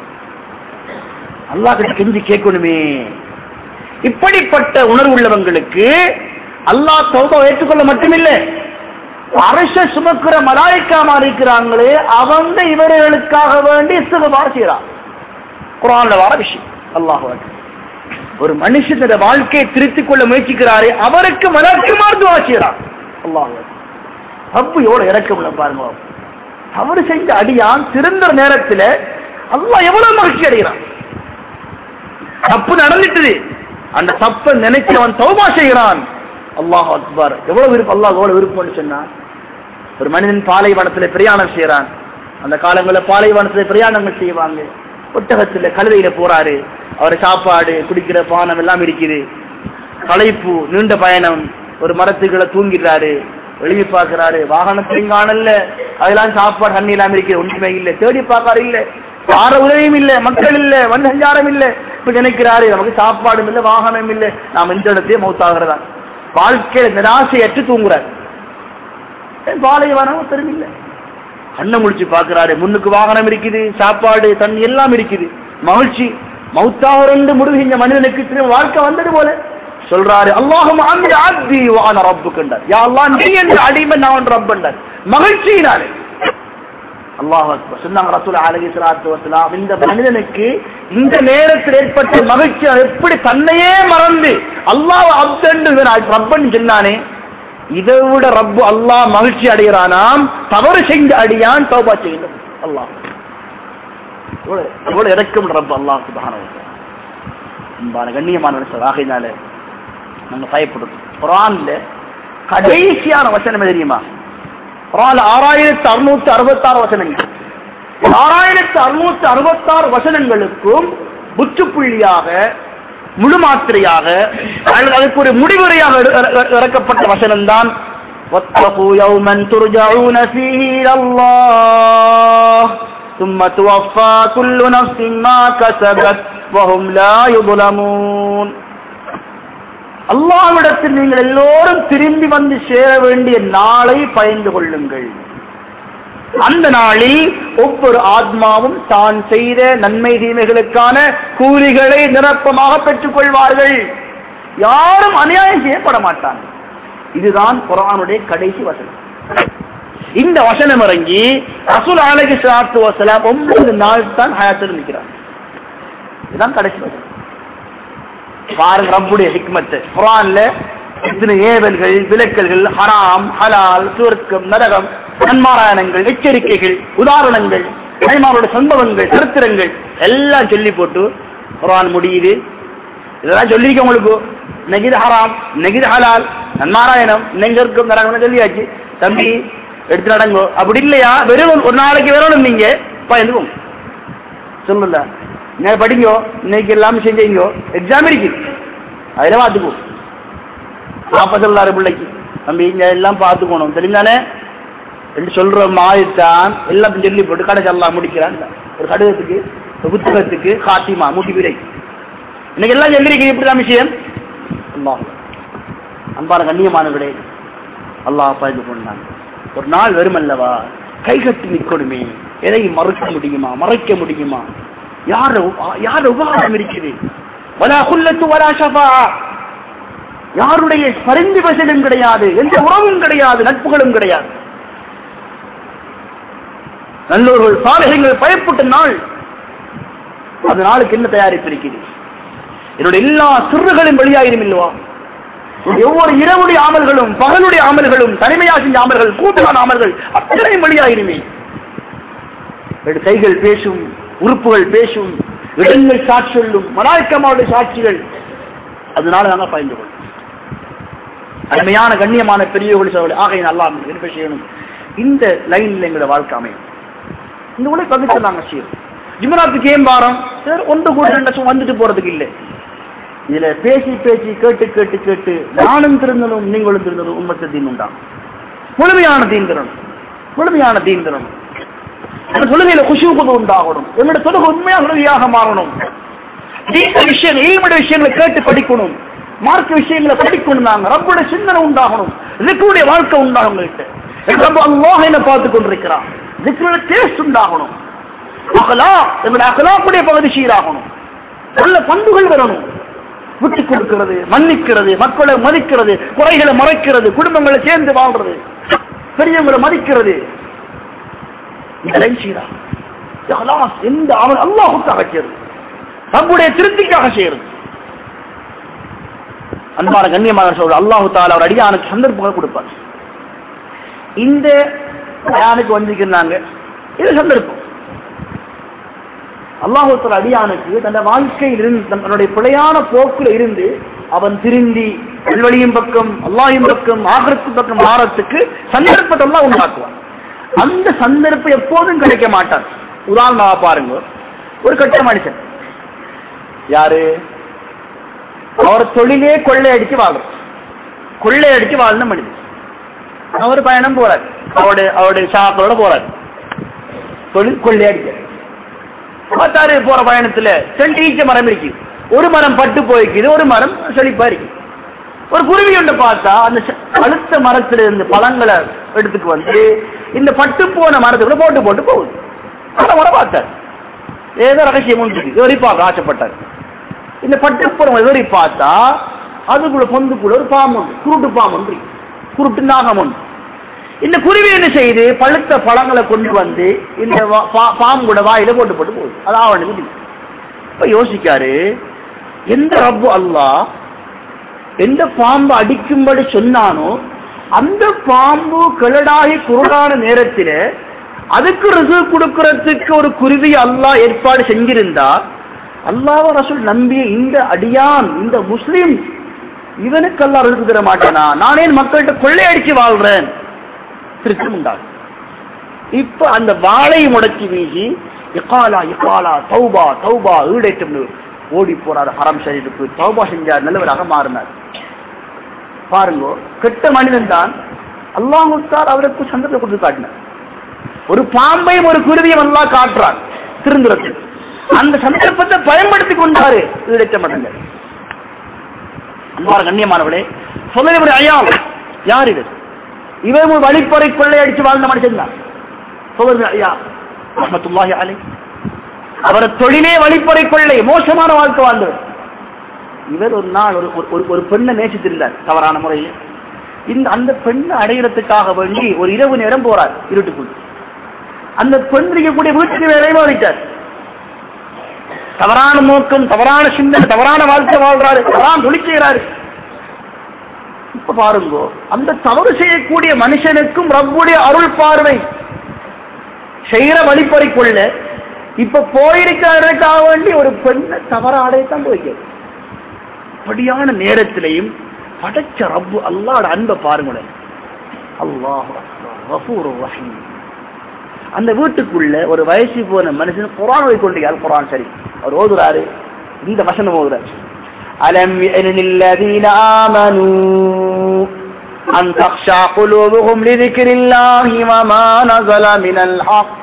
அல்லாஹ் கிட்ட கெஞ்சி கேட்கணுமே இப்படிப்பட்ட உணர்வு உள்ளவங்களுக்கு அல்லாஹ் தௌபா ஏற்றுக்கொள்ள மட்டுமில்லை அரச சுமக்கிற மலாய்க்காமா இருக்கிறாங்களே அவங்க இவர்களுக்காக வேண்டி இஸ்திகுபார் செய்யறான் குரான்ல வர விஷயம் அல்லாஹ் ஒரு மனுஷனோட வாழ்க்கையை திருத்திக் கொள்ள முயற்சிக்கிறாரே அவருக்கு மலக்குமார் துவா செய்யறான் அல்லாஹ் தப்பு எவ்வளவு இறக்கம் உள்ள பாருங்க தவறு செஞ்ச அடியான் திருந்த நேரத்துல அல்லாஹ் எவ்வளவு மகிழ்ச்சி அடைகிறான் தப்பு நடந்துட்டுது அந்த தப்பை நினைச்சு அவன் தௌபா செய்கிறான் அல்லாஹ் அக்பர் எவ்வளவு விருப்பம் அல்லாஹ் எவ்வளவு விருப்பம்னு சொன்னா ஒரு மனிதன் பாலைவனத்துல பிரயாணம் செய்யறான் அந்த காலங்களில் பாலைவனத்துல பிரயாணங்கள் செய்வாங்க ஒட்டகத்துல கழுதையில போறாரு அவர் சாப்பாடு குடிக்கிற பானம் எல்லாம் இருக்குது களைப்பு நீண்ட பயணம் ஒரு மரத்துக்குள்ள தூங்கிடுறாரு எழுதி பார்க்கிறாரு வாகனத்தையும் காணல அதெல்லாம் சாப்பாடு தண்ணி இல்லாம இருக்குது ஒன்றுமே இல்லை தேடி பார்க்காரு இல்ல யார உதவியும் இல்ல மக்கள் இல்ல வன் சஞ்சாரம் இல்ல இப்ப நினைக்கிறாரு நமக்கு சாப்பாடும் இல்ல வாகனம் இல்ல நாம் இந்த இடத்தையே மௌத்தாகிறதா வாழ்க்கையில நிராசையற்று தூங்குறாரு பாலைவனம் தெரிவில்ல கண்ணை முடிச்சு பாக்குறாரு முன்னுக்கு வாகனம் இருக்குது சாப்பாடு தண்ணி எல்லாம் இருக்குது மகிழ்ச்சி மௌத்தாக ரெண்டு முடிவு செஞ்ச மனிதனுக்கு திரும்ப வாழ்க்கை வந்தது போல சொல்றாரு அல்லாஹும் அந்த அப்தி வான ரப்புக்குண்டார் யா அல்லாஹ் நீ என்ற அடிமை நான் ரப்புண்டார் மகிழ்ச்சியினாலே அல்லாஹ் அக்பர் சொன்னாங்க ரசூல் அலைஹி ஸலாத்து வஸலாம் இந்த மனிதனுக்கு இந்த நேரத்தில் ஏற்பட்ட மகிழ்ச்சி அவன் எப்படி தன்னையே மறந்து அல்லாஹ் அப்தண்டு ரப்பன் சொன்னானே இதை விட ரப்பு அல்லாஹ் மகிழ்ச்சி அடைகிறானாம் தவறு செய்த அடியான் தௌபா செய்யணும் அல்லாஹ் எவ்வளவு- எவ்வளவு இறக்கும் ரப்பு அல்லாஹ் சுப்ஹானஹு வ தஆலா அன்பான கண்ணியமான ஆகையினால நாங்க பயப்படுறோம் குரான்ல கடைசியான வசனம் எது தெரியுமா குரான் ஆறாயிரத்து அறுநூத்தி அறுபத்தாறு வசனங்கள் ஆறாயிரத்து அறுநூத்தி அறுபத்தாறு வசனங்களுக்கும் முற்றுப்புள்ளியாக முழுமாத்திரையாக அல்லது அதுக்கு ஒரு முடிவுரையாக இற- இற- இறக்கப்பட்ட வசனம் தான் واتقوا يوما ترجعون فيه إلى الله ثم توفى كل نفس ما كسبت وهم لا يظلمون அல்லாஹ்விடத்தில் நீங்கள் எல்லோரும் திரும்பி வந்து சேர வேண்டிய நாளை பயந்து கொள்ளுங்கள் அந்த நாளில் ஒவ்வொரு ஆத்மாவும் தான் செய்த நன்மை தீமைகளுக்கான கூலிகளை நிரப்பமாக பெற்றுக் கொள்வார்கள் யாரும் அநியாயம் செய்யப்பட மாட்டாங்க இதுதான் குரானுடைய கடைசி வசனம் இந்த வசனம் இறங்கி ரசூல் அலைஹி ஸலாத்து வஸலாம் ஒன்பது நாள் தான் ஹயாத்தில் நிற்கிறார் இதுதான் கடைசி வசனம் பாருங்க ரப்புடைய ஹிக்மத்து குரான்ல இத்தனை ஏவல்கள் விலக்கல்கள் ஹராம் ஹலால் சுவர்க்கம் நரகம் நன்மாராயணங்கள் எச்சரிக்கைகள் உதாரணங்கள் நபிமாரோட சம்பவங்கள் சரித்திரங்கள் எல்லாம் சொல்லி போட்டு குரான் முடியுது இதெல்லாம் சொல்லிருக்க உங்களுக்கு இன்னைக்கு இது ஹராம் இன்னைக்கு இது ஹலால் நன்மாராயணம் இன்னைக்கு இருக்கும் நரகம் சொல்லியாச்சு தம்பி எடுத்து நடங்கோ அப்படி இல்லையா வெறும் ஒரு நாளைக்கு வரணும் நீங்க பயந்துக்கும் சொல்லுங்க நீங்க படிங்கோ இன்னைக்கு எல்லாம் செஞ்சீங்கோ எக்ஸாம் இருக்கு அதில் பார்த்துக்கோ பாப்பா சொல்லாரு பிள்ளைக்கு தம்பி இங்க எல்லாம் பார்த்துக்கணும் தெரியுதானே என்று சொல்ற மாதிரித்தான் எல்லாம் சொல்லி போட்டு கடை எல்லாம் முடிக்கிறான் ஒரு கடிதத்துக்கு ஒரு புத்தகத்துக்கு காத்திமா மூட்டி விரை இன்னைக்கு எல்லாம் சொல்லிருக்கீங்க இப்படிதான் விஷயம் அல்லாஹ் அன்பான கண்ணியமானவர்களே அல்லாஹ் பயந்து கொண்டாங்க ஒரு நாள் வரும் அல்லவா கைகட்டி நிற்கணுமே எதை மறுக்க முடியுமா மறைக்க முடியுமா யார யார் உபகாரம் இருக்குது வலா குல்லத்து வலா ஷஃபா யாருடைய பரிந்து வசலும் கிடையாது எந்த உறவும் கிடையாது நட்புகளும் கிடையாது நல்லோர்கள் சாலைகள் பயப்பட்ட நாள் அந்த நாளுக்கு என்ன தயாரிப்பு இருக்குது என்னுடைய எல்லா சிறுகளும் வெளியாயிரும் இல்லவா ஒவ்வொரு இரவுடைய அமல்களும் பகலுடைய அமல்களும் தனிமையா செஞ்ச அமல்கள் கூட்டான அமல்கள் அத்தனையும் வெளியாயிருமே என்னுடைய கைகள் பேசும் உறுப்புகள் பேசும் இடங்கள் சாட்சி சொல்லும் மலாய்க்கமாவுடைய சாட்சிகள் அதனால நாங்கள் பயந்து கொள்ளும் அருமையான கண்ணியமான பெரியவர்கள் சொல்ல ஆகை நல்லா என்ன செய்யணும் இந்த லைன்ல எங்களோட வாழ்க்கை அமையும் இந்த உடைய பகுதி நாங்க செய்யணும் ஜிமராத்துக்கு ஏன் வாரம் சரி ஒன்று கூட ரெண்டு லட்சம் வந்துட்டு போறதுக்கு இல்லை இதுல பேசி பேசி கேட்டு கேட்டு கேட்டு நானும் திருந்தனும் நீங்களும் திருந்தனும் உண்மத்த தீன் உண்டாம் முழுமையான தீன் தரணும் முழுமையான தீன் தரணும் அந்த தொழுகையில குஷூபது உண்டாகணும் என்னோட தொழுகை உண்மையாக உதவியாக மாறணும் தீன விஷயம் ஈமட விஷயங்களை கேட்டு படிக்கணும் மார்க்க விஷயங்களை படிக்கணும் நாங்க ரப்போட சிந்தனை உண்டாகணும் இதுக்குடைய வாழ்க்கை உண்டாகும் உங்கள்கிட்ட ரப்ப அல்லாஹ் என்ன பார்த்து கொண்டிருக்கிறான் இதுக்குள்ள டேஸ்ட் உண்டாகணும் அகலா எங்களுடைய அகலாக்குடைய பகுதி சீராகணும் நல்ல பண்புகள் வரணும் விட்டு கொடுக்கிறது மன்னிக்கிறது மக்களை மதிக்கிறது குறைகளை மறைக்கிறது குடும்பங்களை சேர்ந்து வாழ்றது பெரியவங்களை மதிக்கிறது இதெல்லாம் சீரா இஹ்லாஸ் எந்த அவன் அல்லாஹுக்காக செய்யறது நம்முடைய திருப்திக்காக செய்யறது அன்பான கண்ணியமான சொல்ற அல்லாஹு தாலா அவர் அடியானுக்கு சந்தர்ப்பங்கள் கொடுப்பார் இந்த அடியானுக்கு வந்திருக்கிறாங்க இது சந்தர்ப்பம் அல்லாஹுத்தர் அடியானுக்கு தன் வாழ்க்கையில் இருந்து தன்னுடைய பிழையான போக்குல இருந்து அவன் திருந்தி அல்வழியும் பக்கம் அல்லாஹின் பக்கம் ஆகரத்து பக்கம் மாறத்துக்கு சந்தர்ப்பத்தை எல்லாம் உண்டாக்குவான் அந்த சந்தர்ப்பம் எப்போதும் கிடைக்க மாட்டார் உதாரணமாக பாருங்க ஒரு கட்ட மனுஷன் யாரு அவர் தொழிலே கொள்ளையடிச்சு வாழும் கொள்ளையடிச்சு வாழ்ந்த மனிதன் அவர் பயணம் போறார் அவருடைய அவருடைய சாக்களோட போறார் தொழில் கொள்ளையடிக்க பார்த்தாரு போற பயணத்துல ரெண்டு ஈச்ச மரம் இருக்கு ஒரு மரம் பட்டு போய்க்குது ஒரு மரம் செழிப்பா இருக்கு ஒரு குருவி ஒன்று பார்த்தா அந்த செ- பழுத்த மரத்துல இருந்து பழங்களை எடுத்துக்கு வந்து இந்த பட்டு போன மரத்துக்குள்ள போட்டு போட்டு போகுது அதை முறை பார்த்தார் ஏதோ ரகசியம் உண்டு இவரை பார்க்க ஆசைப்பட்டார் இந்த பட்டு போன இவரை பார்த்தா அதுக்குள்ள பொந்துக்குள்ள ஒரு பாம்பு உண்டு குருட்டு பாம்பு ஒன்று இருக்கு. குருட்டு நாகம் ஒன்று இந்த குருவி என்ன செய்யுது பழுத்த பழங்களை கொண்டு வந்து இந்த வா- பா- பாம்போட வாயில போட்டு போட்டு போகுது அது ஆவணம் இப்ப யோசிக்காரு எந்த ரப்பு அல்லாஹ் எந்த பாம்பு அடிக்கும்படி சொன்னானோ அந்த பாம்பு கிளடாகி குருடான நேரத்தில் அதுக்கு ரிசு கொடுக்கறதுக்கு ஒரு குருவி அல்லாஹ் ஏற்பாடு செஞ்சிருந்தா அல்லாஹ் ரசூல் நம்பிய இந்த அடியான் இந்த முஸ்லிம் இவனுக்கு அல்லாஹ் ரிசுக்கு தர மாட்டானா நானே மக்கள்கிட்ட கொள்ளையடிச்சு வாழ்றேன் திருத்தம் உண்டாகும் இப்ப அந்த வாளை முடக்கி வீசி இக்காலா இக்காலா தௌபா தௌபா ஈடேற்றம்னு ஓடி போறாரு ஹரம் ஷரீஃபுக்கு தௌபா செஞ்சார் நல்லவராக மாறினார் பாருங்க கெட்ட மனிதன் தான் அல்லாஹுத்தார் அவருக்கு சந்தத்தை கொடுத்து காட்டினார் ஒரு பாம்பையும் ஒரு குருவியும் அல்லாஹ் காட்டுறார் திருந்துறதுக்கு அந்த சந்தர்ப்பத்தை பயன்படுத்தி கொண்டாரு ஈடேற்ற மடங்கள் அன்பார் கண்ணியமானவளே சொல்ல ஐயால் யார் இது இவன் ஒரு வழிப்பறை கொள்ளையடிச்சு வாழ்ந்த மனுஷன் தான் சொல்லுங்க ஐயா ரஹமத்துல்லாஹி அலை அவர் தொழிலே வழிப்பறை கொள்ளை மோசமான வாழ்க்கை வாழ்ந்தவர் இவர் ஒரு நாள் ஒரு ஒரு- ஒரு ஒரு பெண்ணை நேசித்திருந்தார் தவறான முறையில் இந்த அந்த பெண்ணை அடையிறதுக்காக வேண்டி ஒரு இரவு நேரம் போறார் இருட்டுக்குள் அந்த பெண் இருக்கக்கூடிய வீட்டுக்கு வேலையில வைத்தார் தவறான நோக்கம் தவறான சிந்தனை தவறான வாழ்க்கை வாழ்றாரு தவறான தொழில் செய்கிறாரு இப்ப பாருங்க அந்த தவறு செய்யக்கூடிய மனுஷனுக்கும் ரப்புடைய அருள் பார்வை செய்யற வழிப்பறை கொள்ள இப்ப போயிருக்கிறதுக்காக வேண்டி ஒரு பெண்ணை தவறாடையத்தான் போய்க்கிறது அப்படியான நேரத்திலையும் படைச்ச ரப்பு அல்லாட அன்பை பாருங்களேன் அல்லாஹ் ரஃபூர் ரஹீம் அந்த வீட்டுக்குள்ள ஒரு வயசு போன மனுஷன் குரான் ஓதி கொண்டிருக்கார் குரான் சரி அவர் ஓதுறாரு இந்த வசனம் ஓதுறாரு அலம் الذين آمنوا أن تخشع قلوبهم لذكر الله وما نزل من الحق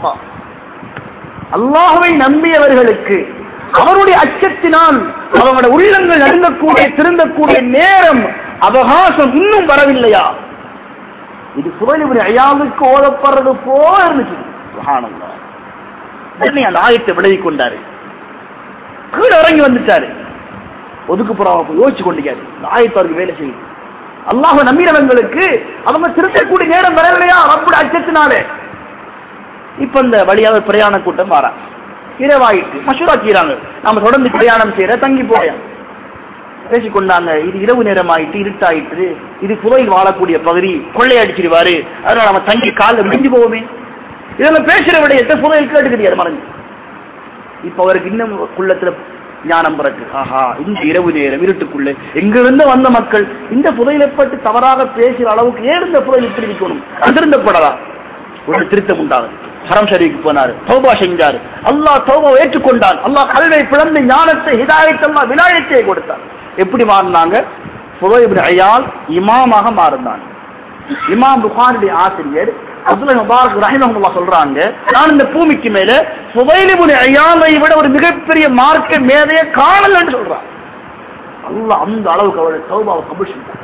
அல்லாஹுவை நம்பியவர்களுக்கு அவருடைய அச்சத்தினால் அவங்களுடைய உள்ளங்கள் நடுங்கக்கூடிய திருந்தக்கூடிய நேரம் அவகாசம் இன்னும் வரவில்லையா இது சுவைலிபுரி ஐயாவுக்கு ஓதப்படுறது போல இருந்துச்சு சுப்ஹானல்லாஹ். உடனே அந்த ஆயத்தை விலகி கொண்டாரு கீழே இறங்கி வந்துட்டாரு ஒதுக்குப்புறம் யோசிச்சு கொண்டிருக்காரு இந்த ஆயத்தை அவருக்கு வேலை செய்யுது அல்லாஹ் நம்பினவங்களுக்கு அவங்க திருத்தக்கூடிய நேரம் வரலையா ரப்புடைய அச்சத்தினாலே இப்ப இந்த வழியாக ஒரு பிரயாண கூட்டம் வாரா இரவாயிட்டு மசூராக்கிறாங்க நாம தொடர்ந்து பிரயாணம் செய்யற தங்கி போயா பேசிக்கொண்டாங்க இது இரவு நேரம் ஆயிட்டு இருட்டாயிட்டு இது புதையில் வாழக்கூடிய பகுதி கொள்ளையடிச்சிருவாரு அதனால நம்ம தங்கி காலில் முடிஞ்சு போவோமே இதெல்லாம் பேசுற விடயத்தை புதையில் கேட்டு தெரியாது மறைஞ்சு இப்ப அவருக்கு இன்னும் குள்ளத்துல ஞானம் பிறகு ஆஹா இந்த இரவு நேரம் இருட்டுக்குள்ள எங்கிருந்து வந்த மக்கள் இந்த புதையிலப்பட்டு தவறாக பேசுற அளவுக்கு ஏன் இந்த புதையில் இப்படி இருக்கணும் அதிருந்தப்படலா ஒரு திருத்தம் உண்டாகுது ஹரம் ஷரீஃபுக்கு போனாரு தௌபா செஞ்சாரு அல்லாஹ் தௌபா ஏற்றுக்கொண்டான் அல்லாஹ் கல்வை பிளந்து ஞானத்தை ஹிதாயத்தை அல்லாஹ் விநாயகத்தை கொடுத்தான் எப்படி மாறினாங்க புதையிபின் ஐயால் இமாமாக மாறினான் இமாம் புகாருடைய ஆசிரியர் அப்துல் முபாரக் ரஹிமஹுல்லா சொல்றாங்க நான் இந்த பூமிக்கு மேல புதையிலிபுன் ஐயாமை விட ஒரு மிகப்பெரிய மார்க்க மேதைய காணலன்னு சொல்றான் அல்லாஹ் அந்த அளவுக்கு அவருடைய தௌபாவை கபூல் செஞ்சார்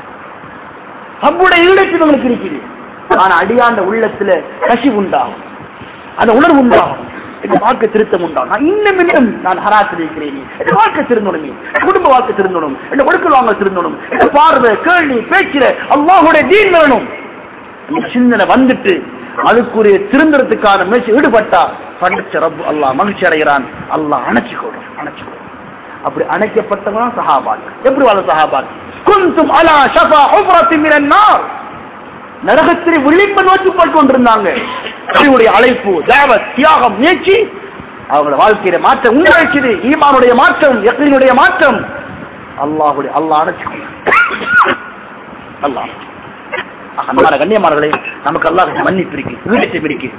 ரப்புடைய ஈடத்தில் உங்களுக்கு இருக்குது ஆனா அடியாண்ட உள்ளத்துல கசி உண்டாகும் அந்த உணர்வு உண்டாகும் இந்த வாழ்க்கை திருத்தம் உண்டாகும் நான் இன்னும் இன்னும் நான் ஹராத்தில் இருக்கிறேன் இந்த வாழ்க்கை திருந்தணும் என் குடும்ப வாழ்க்கை திருந்தணும் இந்த ஒடுக்கல் வாங்க திருந்தணும் இந்த பார்வை கேள்வி பேச்சில அல்லாஹுடைய தீன் வரணும் இந்த சிந்தனை வந்துட்டு அதுக்குரிய திருந்துறதுக்கான முயற்சி ஈடுபட்டா படைச்ச ரப்பு அல்லாஹ் மகிழ்ச்சி அடைகிறான் அல்லாஹ் அணைச்சி கொள்றான் அணைச்சி கொள்றான் அப்படி அணைக்கப்பட்டவங்க சஹாபாக் எப்படி வாழ சஹாபாக் குந்தும் அலா ஷஃபா ஹுஃப்ரத்தின் மினன் நார் நரகத்திலே விழிப்ப நோக்கி போய் கொண்டிருந்தாங்க அவருடைய அழைப்பு தேவத் தியாகம் முயற்சி அவங்களோட வாழ்க்கையில மாற்றம் உண்டாச்சுது ஈமானுடைய மாற்றம் யக்கீனுடைய மாற்றம் அல்லாஹுடைய அல்லாஹ் அணைச்சு அல்லாஹ் அன்பான கண்ணியமானவர்களே நமக்கு அல்லாஹ் மன்னிப்பு இருக்கு ஈடச்சம் இருக்கு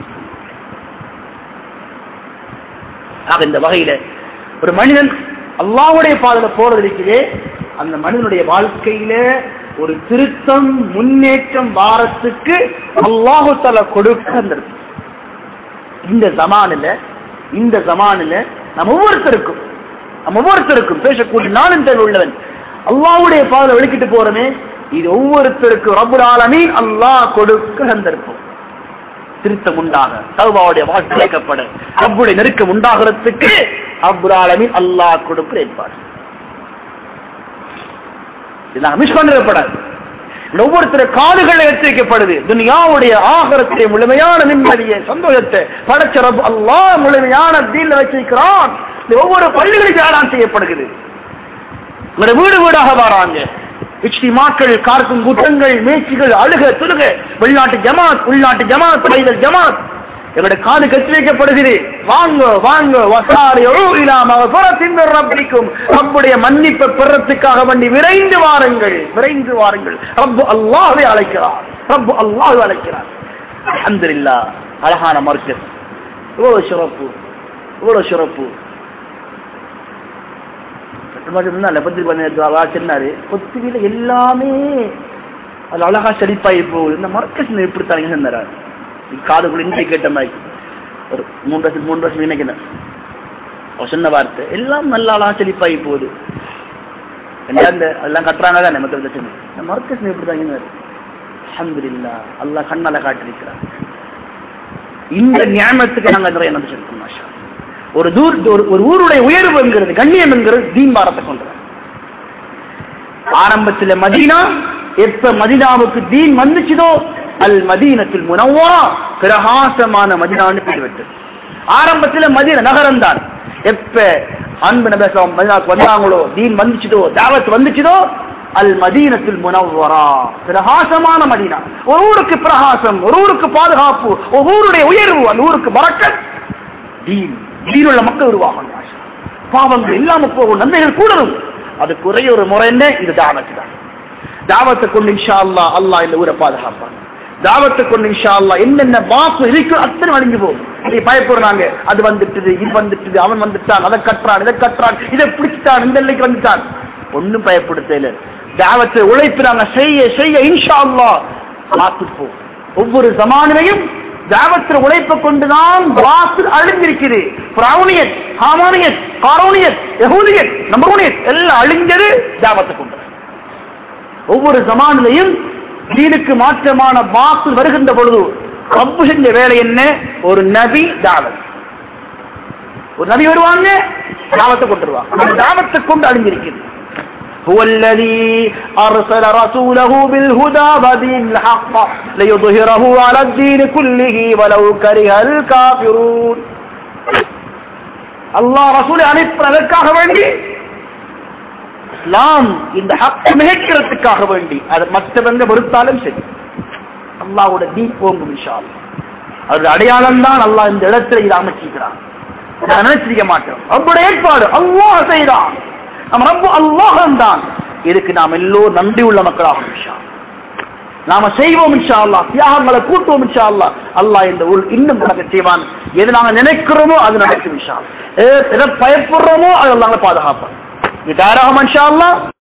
ஆக இந்த வகையில ஒரு மனிதன் அல்லாஹ்வுடைய பாதையில போறது இருக்குதே அந்த மனிதனுடைய வாழ்க்கையில ஒரு திருத்தம் முன்னேற்றம் வாரத்துக்கு அல்லாஹு தலா கொடுக்க அந்த இந்த ஜமானில இந்த ஜமானில நம்ம ஒவ்வொருத்தருக்கும் நம்ம ஒவ்வொருத்தருக்கும் பேசக்கூடிய நானும் தேவை உள்ளவன் அல்லாஹ்வுடைய பாதையில வெளிக்கிட்டு போறமே இது ஒவ்வொருத்தருக்கும் ரபுல் ஆலமீன் அல்லாஹ் கொடுக்க சந்தர்ப்பம் திருத்தம் உண்டாக தௌபாவுடைய வாழ்க்கை கேட்கப்பட ரப்புடைய நெருக்கம் உண்டாகிறதுக்கு ரப்புல் ஆலமீன் அல்லாஹ் கொடுக்கிற ஏற்பாடு இது நாங்க மிஸ் பண்ணிடப்படாது இந்த ஒவ்வொருத்தர காதுகள் எச்சரிக்கப்படுது துனியாவுடைய ஆகரத்தை முழுமையான நிம்மதியை சந்தோஷத்தை படைச்ச ரப் அல்லாஹ் முழுமையான தீன்ல வச்சிருக்கிறான் இந்த ஒவ்வொரு பள்ளிகளுக்கு ஏடான் செய்யப்படுகிறது உங்களோட வீடு வீடாக வராங்க இச்டிமாக்கள் கார்க்கும் கூட்டங்கள் மேய்ச்சிகள் அழுக துருக வெளிநாட்டு ஜமாத் உள்நாட்டு ஜமாத் பைதல் ஜமாத் எங்களுடைய காது கட்டி வைக்கப்படுகிறது வாங்க வாங்க வசாரியோ இல்லாம புறத்தின் ரப்பிக்கும் ரப்புடைய மன்னிப்பை பெறத்துக்காக வேண்டி விரைந்து வாருங்கள் விரைந்து வாருங்கள் ரப்பு அல்லாஹ்வை அழைக்கிறார் ரப்பு அல்லாஹ்வை அழைக்கிறார் அல்ஹம்துலில்லாஹ் அழகான மார்க்கெட் இவ்வளவு சிறப்பு இவ்வளவு சிறப்பு லெபத்தில் பண்ணா சொன்னாரு கொத்துவில எல்லாமே அது அழகா செழிப்பாயி போகுது இந்த மர்க்கஸ் எப்படி தாங்க சொன்னாரு காதுக்குள்ள இன்னைக்கு கேட்ட மாதிரி ஒரு மூன்று வருஷம் மூன்று வருஷம் நினைக்கிறேன் அவர் சொன்ன வார்த்தை எல்லாம் நல்லா அழகா செழிப்பாயி போகுது எல்லாம் இந்த எல்லாம் கட்டுறாங்க தானே மற்ற பிரச்சனை இந்த மர்க்கஸ் எப்படி தாங்க அல்ஹம்துலில்லா அல்லாஹ் கண்ணால காட்டிருக்கிறார் இந்த ஞானத்துக்கு நாங்க நிறைய நன்றி செலுத்தணும் மாஷா ஒரு தூர் ஒரு ஒரு ஊருடைய உயர்வு என்கிறது கண்ணியம் என்கிறது தீன் பாரத்தை கொண்டு ஆரம்பத்துல மதீனா எப்ப மதீனாவுக்கு தீன் வந்துச்சுதோ அல் மதீனத்தில் முனவரா பிரகாசமான மதீனான்னு பேர் விட்டது ஆரம்பத்துல மதீன நகரம் தான் எப்ப அன்பு நபேசம் மதீனாவுக்கு வந்தாங்களோ தீன் வந்துச்சுதோ தாவத் வந்துச்சுதோ அல் மதீனத்தில் முனவரா பிரகாசமான மதீனா ஒரு ஊருக்கு பிரகாசம் ஒரு ஊருக்கு பாதுகாப்பு ஒரு ஊருடைய உயர்வு அந்த ஊருக்கு பறக்கத் தீன் தீனுள்ள மக்கள் உருவாகணும் பாவங்கள் இல்லாம போகும் நன்மைகள் கூடணும் அதுக்கு ஒரே ஒரு முறை என்ன இது தாவத்து தான் தாவத்தை கொண்டு இன்ஷா அல்லா அல்லாஹ் இந்த ஊரை பாதுகாப்பான் தாவத்தை கொண்டு இன்ஷா அல்லா என்னென்ன பாப்பு இருக்கு அத்தனை அழிஞ்சு போகும் இதை பயப்படுறாங்க அது வந்துட்டுது இது வந்துட்டுது அவன் வந்துட்டான் அதை கட்டுறான் இதை கட்டுறான் இதை பிடிச்சிட்டான் இந்த நிலைக்கு வந்துட்டான் ஒன்னும் பயப்படுத்தல தாவத்தை உழைப்பு நாங்க செய்ய செய்ய இன்ஷா அல்லா பார்த்து போ ஒவ்வொரு சமானிலையும் தாவத்தின் உழைப்பை கொண்டுதான் வாசு அழிஞ்சிருக்குது பிராவுனியத் ஹாமானியத் காரோனியத் யகூதியத் நம்பரோனியத் எல்லாம் அழிஞ்சது தாவத்தை கொண்டு ஒவ்வொரு சமானிலையும் தீனுக்கு மாற்றமான வாசு வருகின்ற பொழுது ரப்பு செஞ்ச வேலை என்ன ஒரு நபி தாவத் ஒரு நபி வருவாங்க தாவத்தை கொண்டு வருவாங்க அந்த தாவத்தை கொண்டு அழிஞ்சிருக்குது هو الذي أرسل رسوله بالهدى ودين الحق ليظهره على الدين كله ولو كره الكافرون அல்லாஹ் ரசூலை அனுப்பினதற்காக வேண்டி இஸ்லாம் இந்த ஹக் மிகைக்கிறதுக்காக வேண்டி அது மற்றவங்க வெறுத்தாலும் சரி அல்லாஹோட தீன் ஓங்கும் இன்ஷா அது அடையாளம் தான் அல்லாஹ் இந்த இடத்துல இதை அமைச்சிருக்கிறான் நான் நினைச்சிருக்க மாட்டோம் ரப்புடைய ஏற்பாடு அல்லாஹ் செய்தான் நம்ம ரப்பு அல்லாஹம் தான் இதுக்கு நாம் எல்லோரும் நன்றி உள்ள மக்களாகும் இன்ஷா நாம செய்வோம் இன்ஷா அல்லாஹ் தியாகங்களை கூட்டுவோம் இன்ஷா அல்லாஹ் அல்லாஹ் இந்த ஊர் இன்னும் நடக்க செய்வான் எது நாங்க நினைக்கிறோமோ அது நடக்கும் இன்ஷா அல்லாஹ். எதை பயப்படுறோமோ அது நாங்க பாதுகாப்போம் இது தயாராகும் இன்ஷா அல்லாஹ்